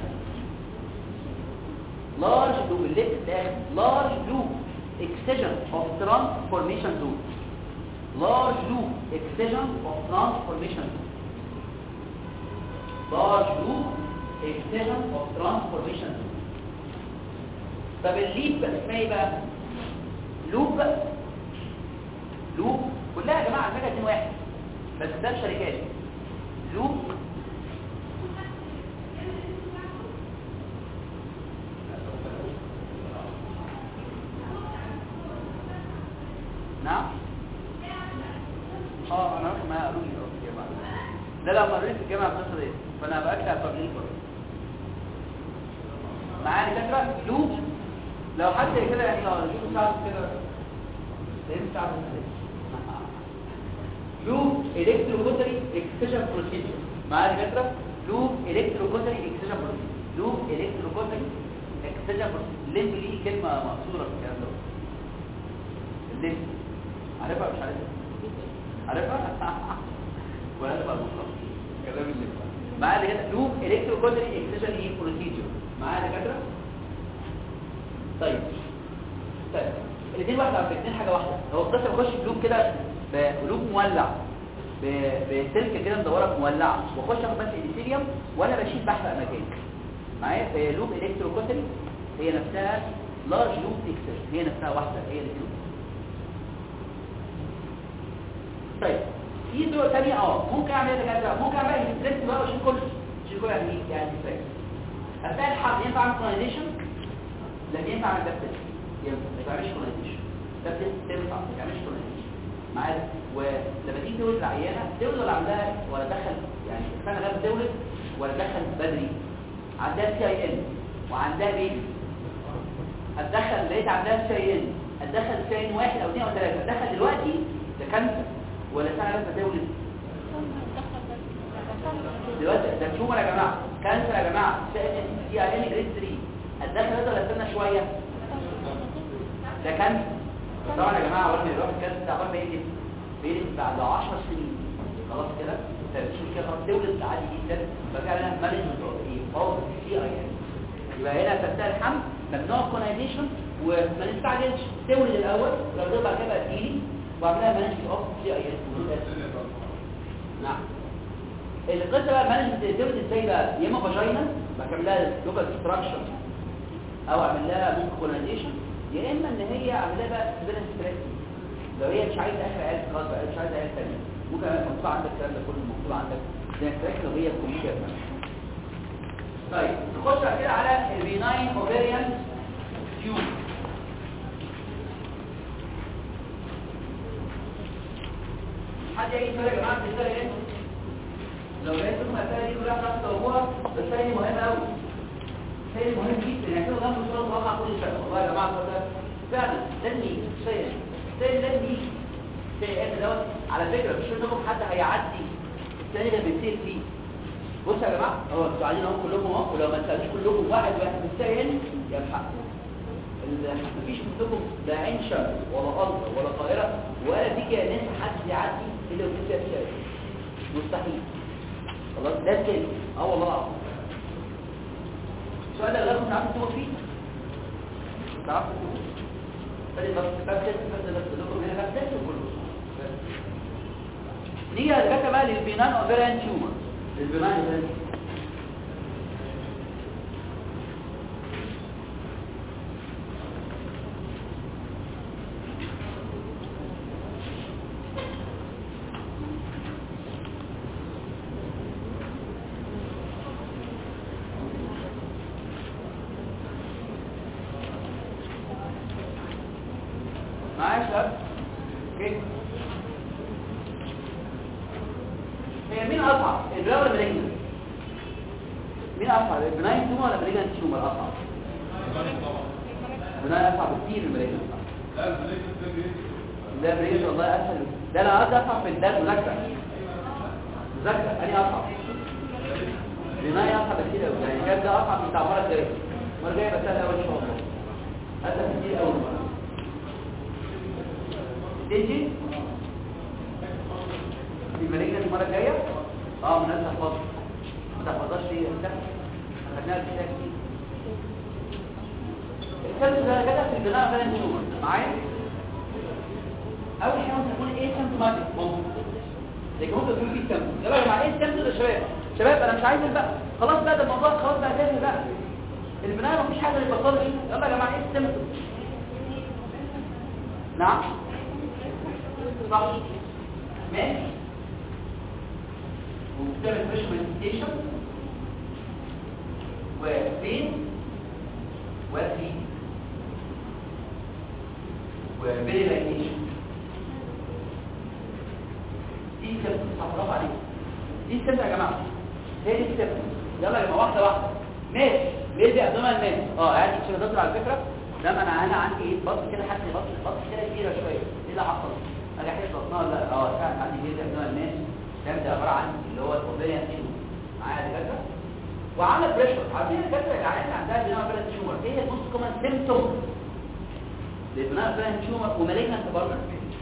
large loop الليت ده large loop excision of transformation zone large loop excision of transformation zone large loop excision of transformation zone طب الليب اسمها ايه بقى لوب لوب كلها يا جماعه على فكره اتنين واحد بس ده شركات لوب نعم اه انا عارف ما قالوا لي في الجامعه لا لا مريت في الجامعه بتصل ايه فانا باكل على التبليغ معايا دكاتره لوب لو حد كده يعني اه شوف ساعه كده فهمت ساعه لوب الكتروكوتري اكسجن بروسيجر معايا دكاتره لوب الكتروكوتري اكسجن بروسيجر لوب الكتروكوتري اكسجن بروسيجر ليه ليه كلمه مقصوره في الكلام ده الليل عارفها مش عارفها عارفها ولا تبقى مصطفى كلام الليل معايا كده لوب الكتروكوتري اكسجن ايه بروسيجر معايا دكاتره طيب طيب الاثنين واحد على الاثنين حاجه واحده هو بس بخش بلوب كده بقلوب مولع ب- بسلك كده مدوره مولعه واخش اخد بس الانسيليوم وانا بشيل بحرق مكان معايا فهي لوب الكتروكوتري هي نفسها لارج لوب اكسجن هي نفسها واحده هي اللوب طيب في طرق ثانيه اه ممكن اعمل ايه يا دكاتره ممكن اعمل ستريس بقى واشيل كل اشيل كل يعني ايه يعني ستريس اثناء الحمل ينفع اعمل كولونيزيشن لكن ينفع اعمل دبتس ينفع ما تعملش كولونيزيشن دبتس تنفع ما تعملش كولونيزيشن معايا ولما تيجي تولد العيانه تولد ولا عندها ولا دخل يعني السنه غير تولد ولا دخل بدري عندها سي اي ان وعندها بيبي هتدخل لقيت عندها سي اي ان هتدخل سي اي ان واحد او اثنين او ثلاثه هتدخل دلوقتي ده كانسر ولا سنه لسه تولد دلوقتي ده تشوفوا يا جماعه كانسر يا جماعه سي اي ان جريد 3 هتدخل ده ولا استنى شويه ده كانسر طبعا يا جماعه اول ما يروح الكانسر ده اول ما يجي بيجي بعد 10 سنين خلاص كده فمش كده خلاص تولد عادي جدا ففعلا مانجمنت اوف ايه اوف سي اي ان يبقى هنا في اثناء الحمل ممنوع كونايزيشن وما نستعجلش تولد الاول لو تقدر بعد كده بقى تجيلي واعملها مانجمنت اوف سي اي ان نعم القصه بقى مانجمنت تولد ازاي بقى يا اما فاجينا بعمل لها لوكال ديستراكشن او اعمل لها ممكن كولونيزيشن يا اما ان هي اعمل لها بقى سيفيرنس ستريس لو هي مش عايزه اخر عيال خلاص بقى مش عايزه عيال ثانيه ممكن مكتوب عندك الكلام ده كله مكتوب عندك زي ستريس لو هي كوميديا طيب نخش بقى كده على البيناين اوفيريان تيوب حد يجي يقول يا جماعه الرساله ايه لو لقيتكم الرساله دي كلها بتاعت توبوها الرساله دي مهمه قوي شيء مهم جدا يعني كده جنب صوره واقع كل شيء والله يا جماعه ده فعلا لازم يجي شيء شيء لازم يجي شيء ايه دوت على فكره مش منكم حد هيعدي الثاني ده بيصير فيه بصوا يا جماعه هو انتوا قاعدين اهو كلكم اهو ولو ما تسالوش كلكم واحد واحد بالسائل يبقى بحق مفيش منكم لا عين شمس ولا ارض ولا طائره ولا تيجي ناس حد يعدي الا وفي فيها سائل مستحيل خلاص ده سائل اه والله العظيم السؤال ده غيركم تعرفوا تقول فيه تعرفوا تقول فدي بس بس بس بس لكم هنا بس كله نيجي على بقى للبنان اوفيريان تيومر للبنان اوفيريان معايا يا شباب اوكي هي مين اصعب البناء ولا المالجنت مين اصعب البناء تومر ولا المالجنت تومر اصعب البناء اصعب كتير من المالجنت لا بريد والله اسهل ده انا قصدي اصعب في الدم مذاكره مذاكره اني اصعب البناء اصعب كتير قوي يعني كان ده اصعب من بتاع المره الجايه المره الجايه بس انا اول ان شاء الله هذا كتير قوي تيجي في المالجنة المرة الجاية اه من نفس الفضل ما تحفظهاش ليه انت خدناها الكتاب كتير الكلمة ده كده في البناء فعلا نشوف معايا اول حاجة ممكن تكون ايه سيمتوماتيك ممكن لكن ممكن تكون في سيمتوم يلا يا جماعه ايه السيمتوم يا شباب شباب انا مش عايز بقى خلاص بقى ده الموضوع خلاص بقى تاني بقى البناء مفيش حاجه اللي بطل فيه يلا يا جماعه ايه السيمتوم نعم صح ماشي وبتعمل بريشر مانيفستيشن وبين وفي وفيريلايزيشن دي سيمبتومز هتعرف عليها دي سيمبتومز يا جماعه هي دي سيمبتومز يلا يا جماعه واحده واحده ماشي ميدي ابدومال ماشي اه عادي كده دكتور على فكره لما انا انا عندي ايه بطن كده حاسس بطن بطن كده كبيره شويه ايه اللي حصل انا احس بطنها لا اه فعلا عندي ميدي ابدومال ماشي ده ده عباره عن اللي هو الاوبريان تيوب معايا دكاتره وعامله بريشر عارفين الدكاتره اللي عيان عندها بناء برين تيومر ايه هي الموست كومن سيمبتوم لبناء برين تيومر ومالجنت برضه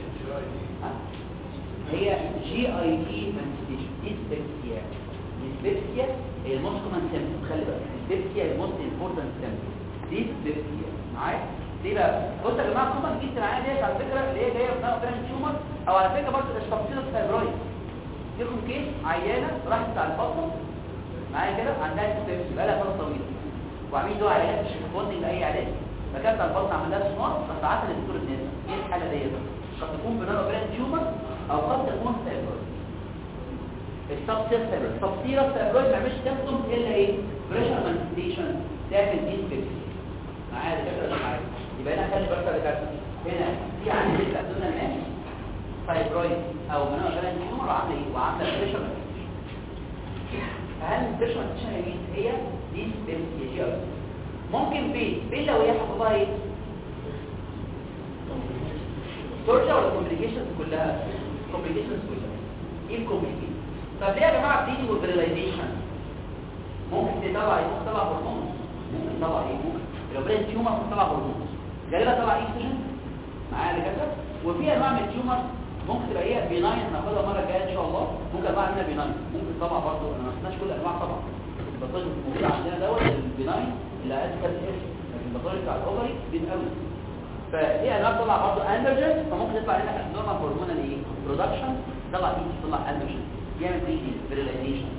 هي جي اي تي مانيفستيشن ديسبيبسيا ديسبيبسيا هي الموست كومن سيمبتوم خلي بالك ديسبيبسيا الموست امبورتنت سيمبتوم ديسبيبسيا معايا ليه بقى بص يا جماعه كومن جدا العيان ديت على فكره اللي هي جايه بناء برين تيومر او على فكره برضه اشتبطينه فايبرويد لكم كيس عيانه راحت على البطن معايا كده عندها ديسبيبسيا بقى لها فتره طويله وعاملين دول علاجات مش ريسبوندنج لاي علاج فكانت على البطن عملها سونار فبعتها لدكتور الناس ايه الحاله ديت قد تكون بناء برين تيومر او قد تكون فايبرويد السبسير فايبرويد السبسير فايبرويد ما يعملش سيمبتوم الا ايه بريشر مانيفستيشن تعمل ديسبيبسيا معايا كده ولا معايا يبقى هنا خلي بالك يا دكاتره هنا في عندي الابدومينال ماس فايبرويد او بناء برين تيومر وعامله ايه وعامله بريشر اهم بريشر مانيفستيشن هي ديسبيبسيا جي ممكن بي بي لو هي حصلها ايه سورجا ولا كومبليكيشنز كلها كومبليكيشنز كلها ايه الكومبليكيشن طب ليه يا جماعه بتيجي والفيريلايزيشن ممكن تطلع ايه ممكن تطلع هرمون ممكن تطلع ايه ممكن لو برين تيومر ممكن تطلع هرمون غالبا طلع اكسجين معايا كده وفي انواع من التيومر ممكن تبقى هي بيناين هناخدها المره الجايه ان شاء الله ممكن بقى عندنا بيناين ممكن طبعا برضه انا ما سمعتش كل الانواع طبعا البطاريه الموجوده عندنا دوت البيناين اللي عايز كذا اسم لكن البطاريه بتاع الاوفري بين قوي فدي انواع طلع برضه اندروجين فممكن يطلع هنا نورمال هرمونال ايه برودكشن طلع ايه طلع اندروجين يعمل ايه فيريلايزيشن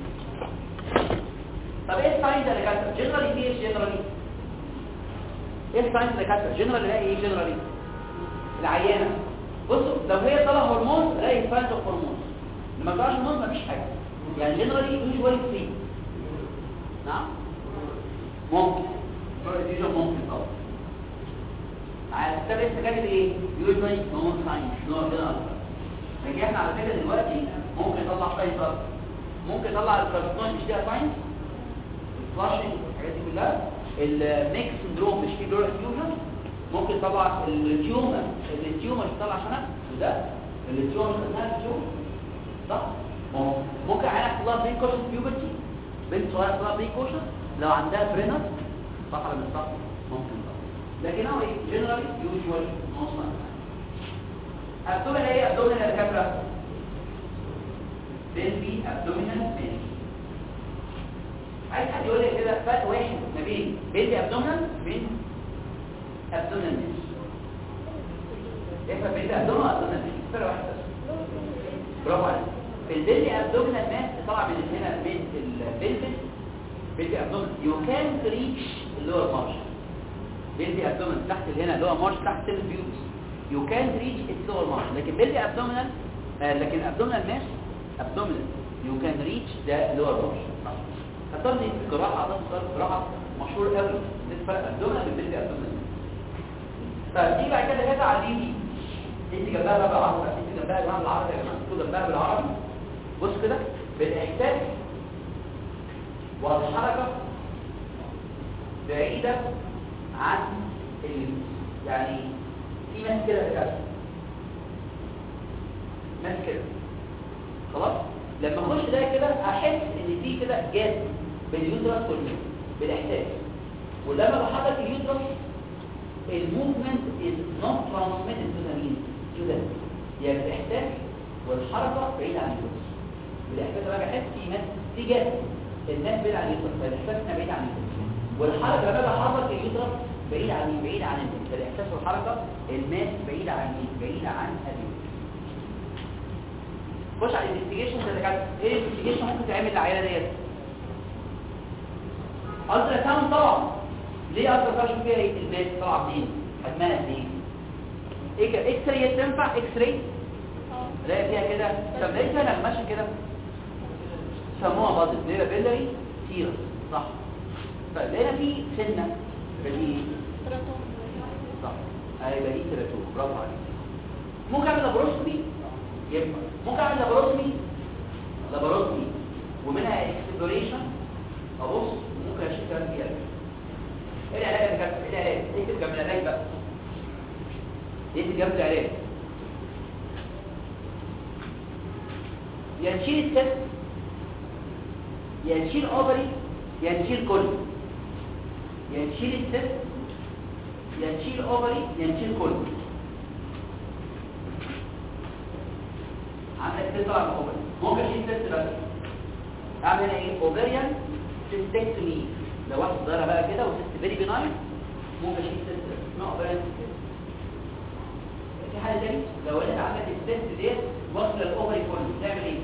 طب ايه الساينز اللي كانت جنرالي في ايه جنرالي ايه الساينز اللي كانت جنرالي لا ايه جنرالي العيانه بصوا لو هي طلع هرمون الاقي ساينز اوف هرمون لما طلعش هرمون مفيش حاجه يعني جنرالي يوجوالي فري نعم ممكن فالديفيوجن ممكن طبعا على الكتاب لسه كاتب ايه يوجوالي نو ساينز نو كده لكن احنا على فكره دلوقتي ممكن يطلع قيصر ممكن يطلع الكارسنوم مش ده ساينز الفلاشنج الحاجات دي كلها الميكس سندروم مش فيه دور فيوجن ممكن يطلع التيومر التيومر يطلع عشانها وده التيومر خدناها التيومر صح ممكن عينك تطلع بري كورس بيوبرتي بنت صغيره اسمها بري كوشن لو عندها برينر صح ولا مش صح ممكن صح لكن هو ايه جنرالي يوجوال نوصل ابدومين ايه ابدومين يا دكاتره بيلفي ابدومينال بين عايز حد يقول لي كده فرق واحد ما بين بيلفي ابدومينال بين ابدومينال ميش يفرق بين الابدومينال وابدومينال ميش فرق واحد بس برافو عليك في البيلفي ابدومينال ماس طبعا من هنا من البيلفي بيلفي ابدومينال يو كان ريتش اللور مارش بيلفي ابدومينال تحت هنا اللور مارش تحت الفيوز يو كان ريتش اللور مارش لكن بيلفي ابدومينال آه لكن ابدومينال ماس abdominal you can reach the lower portion هتضل في الجراحة ده سؤال جراحة مشهور قوي بالفرق abdominal بالبلد abdominal فدي بعد كده كده على دي انت جنبها بقى بالعربي انت جنبها يا جماعه بالعربي يا جماعه انتوا جنبها بالعربي بص كده بالاحساس والحركة بعيدة عن اليمين يعني في ناس كده كده ناس كده خلاص لما اخش ده كده احس ان في كده جاز باليوترس كله بالاحساس ولما بحرك اليوترس الموفمنت از نوت ترانسميتد تو ذا مين تو ذا يعني الاحساس والحركه بعيد عن اليوترس بالاحساس انا بحس في ناس في جاز الناس بعيد عن اليوترس فالاحساس انها بعيد عن اليوترس والحركه لما بحرك اليوترس بعيد عن بعيد عن الناس فالاحساس والحركه الماس بعيد عن مين بعيد عن اليوترس خش على الانفستيجيشن ده كانت ايه الانفستيجيشن ممكن تعمل للعيله ديت الترا ساوند طبعا ليه الترا ساوند فيها ايه الماس طالعه منين حجمها قد ايه ايه اكس راي تنفع اكس راي لا فيها كده طب ليه كده ماشي كده سموها بادل ليه بيلري سيرس صح طيب لقينا في سنه بدي صح هيبقى دي تيراتو برافو عليك ممكن اعمل لابروسكوبي ينفع ممكن اعمل لاباروتمي لاباروتمي ومنها اكسبلوريشن ابص ممكن اشيل كلام فيها ايه العلاج اللي كان ايه العلاج اكتب جنب العلاج بقى اكتب جنب العلاج يا نشيل التست يا نشيل اوفري يا نشيل كله يا نشيل التست يا نشيل اوفري يا نشيل كله عندك تسعة على الأوبر ممكن اشيل تست بس اعمل هنا ايه اوفريان سيستكتومي لو واحد صغيره بقى كده وسيست فيري بيناين ممكن اشيل تست بس اسمها اوفريان في حاجه تاني لو انت عندك التست ديت واصله الاوفري كله تعمل ايه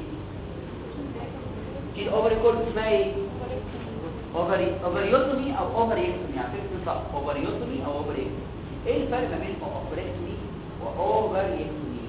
تشيل اوفري كله اسمها ايه اوفري اوفريوتومي او اوفريكتومي على فكره صح اوفريوتومي او اوفريكتومي ايه الفرق ما بين اوفريكتومي واوفريكتومي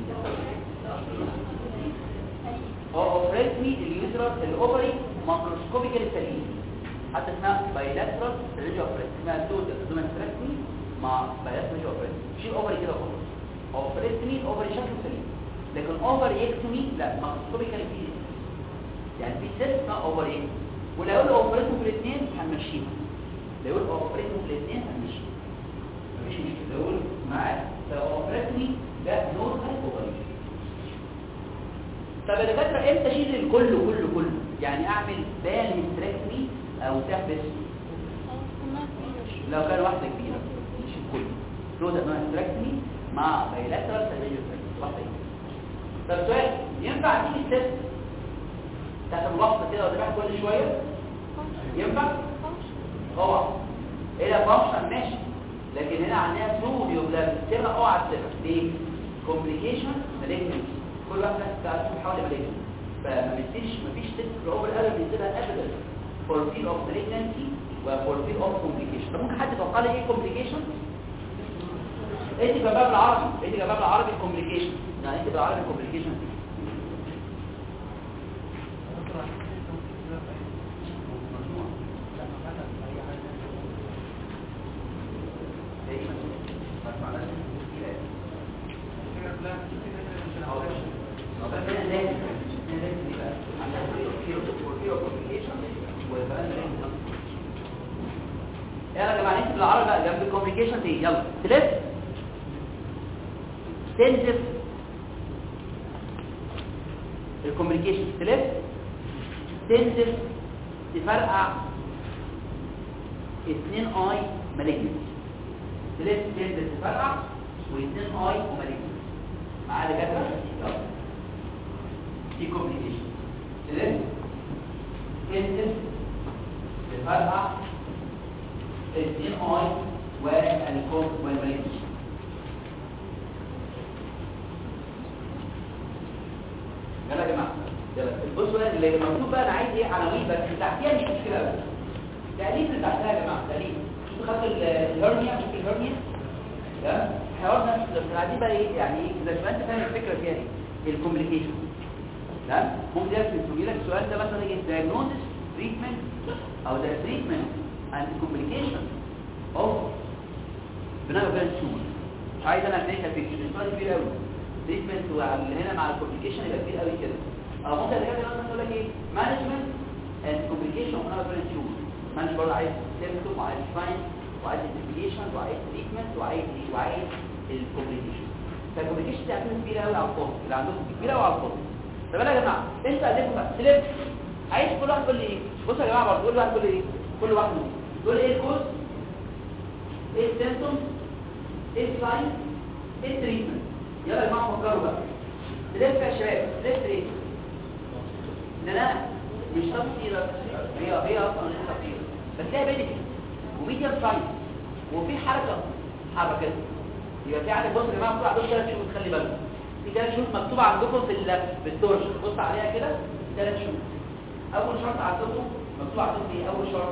اوفريتمي اليوترس الاوفري ماكروسكوبيكال سليم حتى اسمها بايلاترال ريجيو اوفريت اسمها دوت دومستريكتمي مع بايلاترال ريجيو اوفريت شيل اوفري كده خالص اوفريتمي اوفري شكله سليم لكن اوفر يكتمي لا ماكروسكوبيكال في يعني في سيل اسمها اوفر يكتمي ولو يقول اوفريتمي في الاثنين هنمشيها لو يقول اوفريتمي في الاثنين هنمشيها مفيش مشكله لو يقول معاك لو اوفريتمي ده نورمال اوفريتمي طب يا دكاتره امتى اشيل الكل كله كله يعني اعمل بال هيستريكتمي او تحبس لو كان واحده كبيره نشيل كله كلوز انه هيستريكتمي مع بايلاترال سيرجري واحده طب سؤال ينفع تيجي التست تحت الوقت كده وتبقى كل شويه ينفع طبعا ايه ده فانكشن ماشي لكن هنا عندنا فلو بلاد تبقى اوعى تبقى ليه كومبليكيشن مالجنسي كل واحد بتاعته بيحاول يعالجها فما بيصيرش مفيش تست في الاول ابدا بيصيرها ابدا فور فيل اوف بريجنسي وفور فيل اوف كومبليكيشن طب ممكن حد يتوقع لي ايه كومبليكيشن انت جنبها بالعربي انت جنبها بالعربي كومبليكيشن يعني انت بالعربي كومبليكيشن يلا يا جماعه نكتب بالعربي بقى جنب الكومبليكيشن دي يلا تلف تنزف الكومبليكيشن تلف تنزف تفرقع اتنين اي مالجنت تلف تنزل تفرقع واثنين اي ومالجنت معايا دكاتره يلا في كومبليكيشن تلف تنزل تفرقع اثنين اي والكوم والمالجنت يلا يا جماعه يلا بصوا بقى اللي مكتوب بقى انا عايز ايه عناوين بس تحتيها مش مشكله بقى تأليف اللي تحتها يا جماعه تأليف شوفوا خدوا الهرنيا مش الهرنيا ده حوار نفس بس عايزين بقى ايه يعني ايه اذا ما انت فاهم الفكره فيها ايه الكومبليكيشن ده ممكن يجي لك السؤال ده مثلا ايه diagnosis treatment او the treatment and complication of بناء بين tumor مش عايز انا اديك فيكشن السؤال كبير قوي تريتمنت واللي هنا مع الكومبليكيشن يبقى كبير قوي كده او ممكن الدكاتره مثلا يقول لك ايه مانجمنت اند كومبليكيشن اوف برين تيومر مانج برضه عايز سيمتوم وعايز ساين وعايز انفستيجيشن وعايز تريتمنت وعايز ايه وعايز الكومبليكيشن فالكومبليكيشن دي هتكون كبيره قوي على الفاضي اللي عندكم كبيره قوي على الفاضي طب يا جماعه انت قدموا بقى سليب عايز كل واحد يقول لي ايه بصوا يا جماعه برضه كل واحد يقول لي ايه كل واحد يقول لي ايه الكوز ايه السيمتومز ايه الساين ايه التريتمنت يلا يا جماعه فكروا بقى تلف يا شباب تلف ايه ان انا مش تفصيلة هي هي اصلا مش تفصيلة بس هي بينك وميديم سايز وفي حركة حركة كده يبقى في عندك بص يا جماعه مكتوب عندكم ثلاث شهور خلي بالكم في ثلاث شهور مكتوبة عندكم في ال في الدورج بص عليها كده ثلاث شهور اول شرط عندكم مكتوب عندكم ايه اول شرط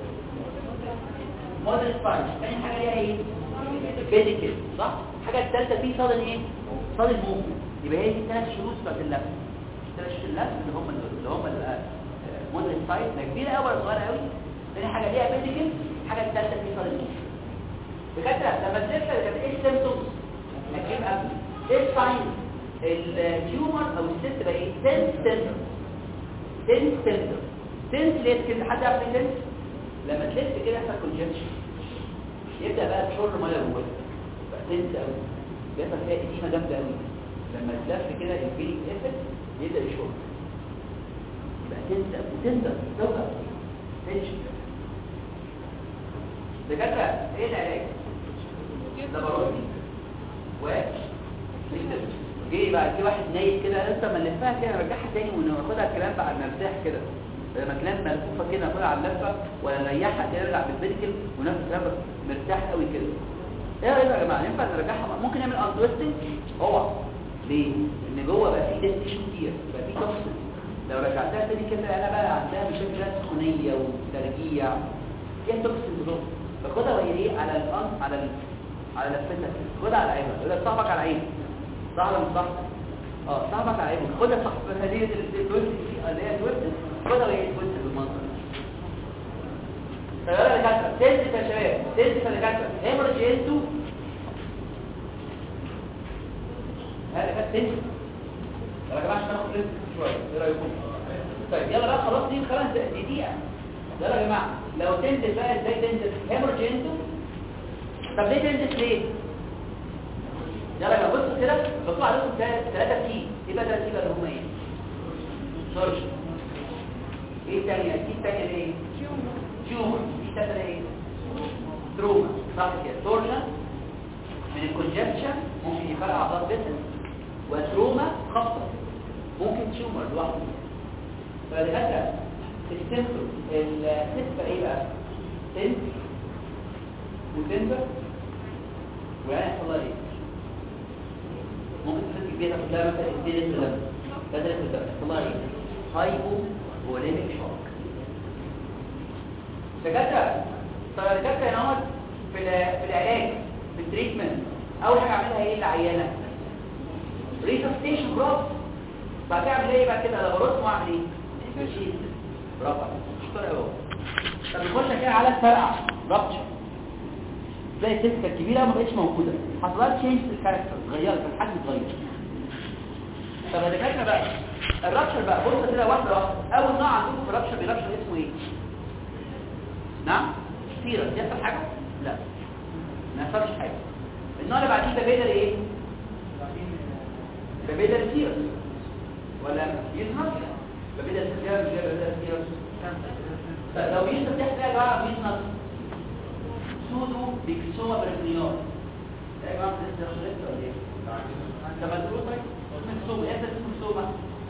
موديل سايز ثاني حاجه ليها ايه بيديكل صح الحاجه الثالثه في صادن ايه صادن موفمنت يبقى هي دي ثلاث شروط بتاعت اللف ثلاث شروط اللف اللي هم اللي هم الموديل سايز ده كبيره قوي ولا صغيره قوي ثاني حاجه ليها بيديكل الحاجه الثالثه في صادن موفمنت دكاتره لما تلف كانت ايه السيمبتومز هتجيب قبل ايه الساين التيومر او السيست بقى ايه تنس سنتر تنس سنتر تنس ليه كده حد يعرف ايه تنس لما تلف كده يحصل كونجكشن يبدا بقى تشر ميه جوه بقى تنس قوي بيحصل فيها اديمه جامده قوي لما تلف كده الفيلينج افكت يبدا يشر يبقى تنس وتنزل توقع تنشن دكاتره ايه العلاج لاباروسكي و جه بقى في واحد نايم كده لسه ما نلفها كده نرجعها تاني وناخدها الكلام بقى مرتاح كده لما كلام ملفوفه كده ناخدها على اللفه ولا نريحها كده نرجع بالميديكال ونفس الكلام مرتاح قوي كده ايه رايكم يا جماعه ينفع نرجعها ممكن نعمل انتويستنج هو ليه ان جوه بقى في ديست تيشو كتير بقى في توكسين لو رجعتها تاني كده انا بقى عندها مشاكل سخونيه وترجيع فيها توكسين جوه باخدها وهي ايه على الان على ال... على لفتها خدها على عينها يقول لك صاحبك على عينك صح ولا مش صح اه صاحبك على عينك خدها صح هذه التويست اللي هي تويست خدها وهي تويست بالمنظر طيب يلا يا دكاتره تنزل يا شباب تنزل يا دكاتره هيموريج انتو هذا كانت تنزل يا جماعه عشان ناخد ريسك شويه ايه رايكم طيب يلا بقى خلاص دي خلاص دي دقيقه يلا يا جماعه لو تنزل بقى ازاي تنزل هيموريج انتو طب ليه تنزل ليه يلا يا بصوا كده بطلع لكم ثلاثه تي ايه بقى ثلاثه اللي هم ايه سورج ايه الثانيه دي الثانيه ايه تيومر دي الثالثه ايه تروما صح كده تورشن من الكونجكشن ممكن يفرقع اعضاء جسم وتروما خبطه ممكن تيومر لوحده فالدكاتره السنسور النسبه ايه بقى سنس وسنسور ويعني يحصل لها ايه ممكن تفكر كبيرة تلاقي مثلا اديلة اللبن بدل اللبن يحصل لها ايه هايبو بوليميك شوك دكاتره طب الدكاتره هنا في في العلاج في التريتمنت اول حاجه اعملها ايه للعيانه ريسبستيشن برافو بعد كده اعمل ايه بقى كده لاباروس واعمل ايه شيل برافو شكرا قوي طب نخش كده على الفرقع رابتشر تلاقي التسكه الكبيره ما بقتش موجوده حصلت تشينج في الكاركتر اتغيرت الحجم اتغير طب الدكاتره بقى الرابشر بقى بص كده واحده واحده اول نوع عندكم في الرابشر بيرابشر اسمه ايه نعم سيرس يحصل حاجه لا ما يحصلش حاجه النوع اللي بعديه ده بيدر ايه ده بيدر سيرس ولا يظهر ده بيدر سيرس مش بيدر سيرس طيب لو ميزنا بتحصل ايه يا جماعه ميزنا سودو بيكسوما بريتونيال يا جماعه لسه شربت ولا ايه انت مدروس طيب مكسومه ايه ده مكسومه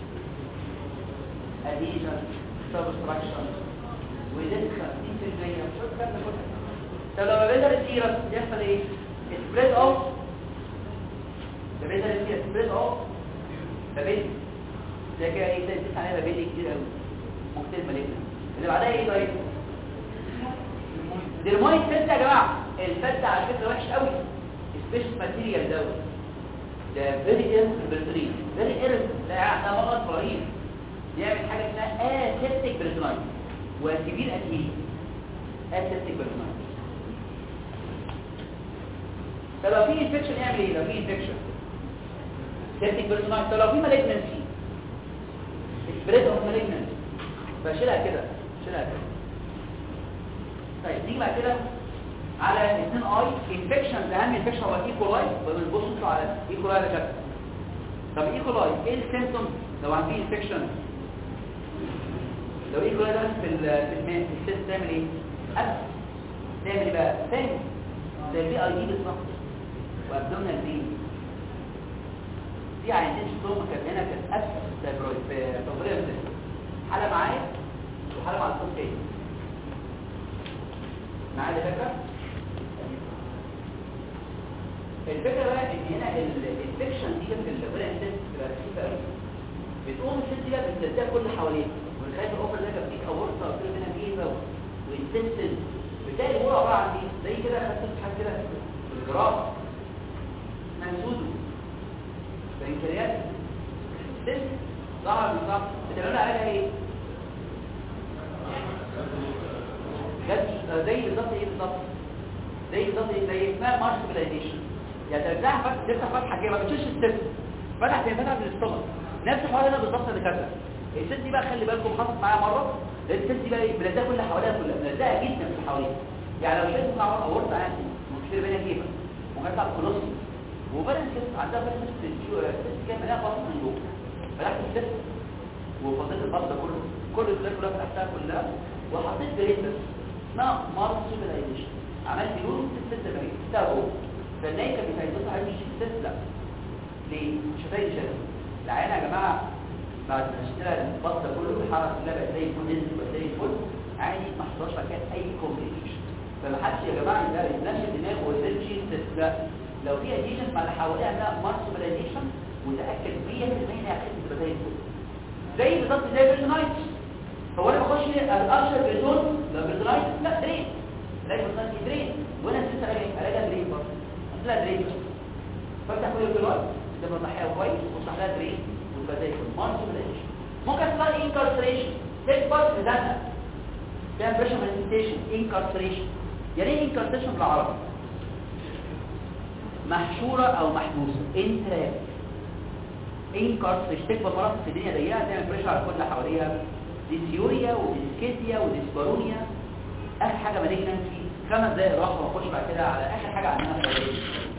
اديشن سبستراكشن ولسه 50% شو الكلام ده كله طب لما بيقدر السيرس يحصل ايه سبريد اوف ده بيقدر السيرس سبريد اوف ده بيدي ده كده ايه ده بتسمع عليها بيدي كتير قوي مختلف مالكنا اللي بعدها ايه طيب ديرمويد فت يا جماعه الفت على فكره وحش قوي سبيشال ماتيريال دوت ده فيري ايرس بريتونين فيري ايرس ده ده مرض رهيب يعمل حاجه اسمها اسيبتيك بريتونايت وكبير اكيد اسيبتيك بريتونايت طب لو في انفكشن يعمل ايه لو في انفكشن سيبتيك بريتونايت طب لو في مالجنسي سبريد اوف مالجنسي فشيلها كده شيلها كده طيب نيجي بعد كده على الاثنين اي انفكشن اهم انفكشن هو ايكولاي بنبص نطلع على ايكولاي ده كده طب ايكولاي ايه السيمبتومز لو عندي انفكشن لو ايكولاي ده في ال في الماء في السيست تعمل ايه أب تعمل ايه بقى ثاني زي البي اي دي بالظبط وابدومينال بين دي عينين ستوما كانت هنا كانت اسفل في توبريا السيست حاله معايا وحاله مع الصوت تاني معايا فكره الفكره بقى ان هنا الانفكشن دي في الولاء السيست بتبقى خفيفه قوي بتقوم الست دي بقى بتلزق كل اللي حواليها والخايف الاوفر ده كان فيك اورطه وكل منها جيبه وانتستن بتلاقي الامور عباره عن ايه زي كده خدت حاجه كده في الجراف منسوده بنكريات ست ظهر بالظبط بتعملوا عليها ايه جد زي بالظبط ايه بالظبط زي بالظبط ايه زي اسمها مارسبلايزيشن يعني ترجعها فتح تفتح فتحه كده ما بتشيلش الست فتحت هي فتحت الاستومك نفس الحوار هنا بالظبط اللي كاتبه الست دي بقى خلي بالكم حصلت معايا مره الست دي بقى ايه ملزقه كل اللي حواليها كلها ملزقه جدا في اللي حواليها يعني لو شلت مع بعض اورطه عندي مشكله بينها كيفه ممكن تطلع كولوسي وبدا الست عندها بقى ست الست كان مليها بطن من جوه فتحت الست وفضيت البطن كله كل الكلام كلها فتحتها كلها وحطيت بريتس اسمها مارس سيفيلايزيشن عملت نور الست بقى استوى فالنايكه بتاعت بص على الست لا ليه مش هتلاقي شغل العيان يا جماعه بعد ما اشترى البطه كله الحركه كلها بقت زي الفل نزل بقت زي الفل عادي ما حصلش بعد كده اي كومبليكيشن فما حدش يا جماعه يبقى يتنشف دماغه ويزيدش لا لو في اديشن مع اللي حواليها ده مارسبلايزيشن وتاكد 100% ان هي هتبقى تبقى زي الفل زي بالظبط زي البريتونايتس هو انا بخش الارشر بريتون لا بريتونايتس لا درين لا بريتونايتس درين وانا لسه راجع راجع درين برضه لا درين فافتح كل الجلوات لما ضحيها كويس وصح لها درين وتبقى زي الفل مارسبلايزيشن ممكن تحصل انكارسريشن تكبر في ذاتها تعمل بريشر مانيفستيشن انكارسريشن يعني ايه انكارسريشن بالعربي محشوره او محبوسه انتراب انكارسريشن تكبر مرض في الدنيا ضيقه تعمل بريشر على كل اللي حواليها ديسيوريا وديسكيتيا وديسبارونيا اخر حاجه مالجنسي خمس دقايق راحه واخش بعد كده على اخر حاجه عندنا في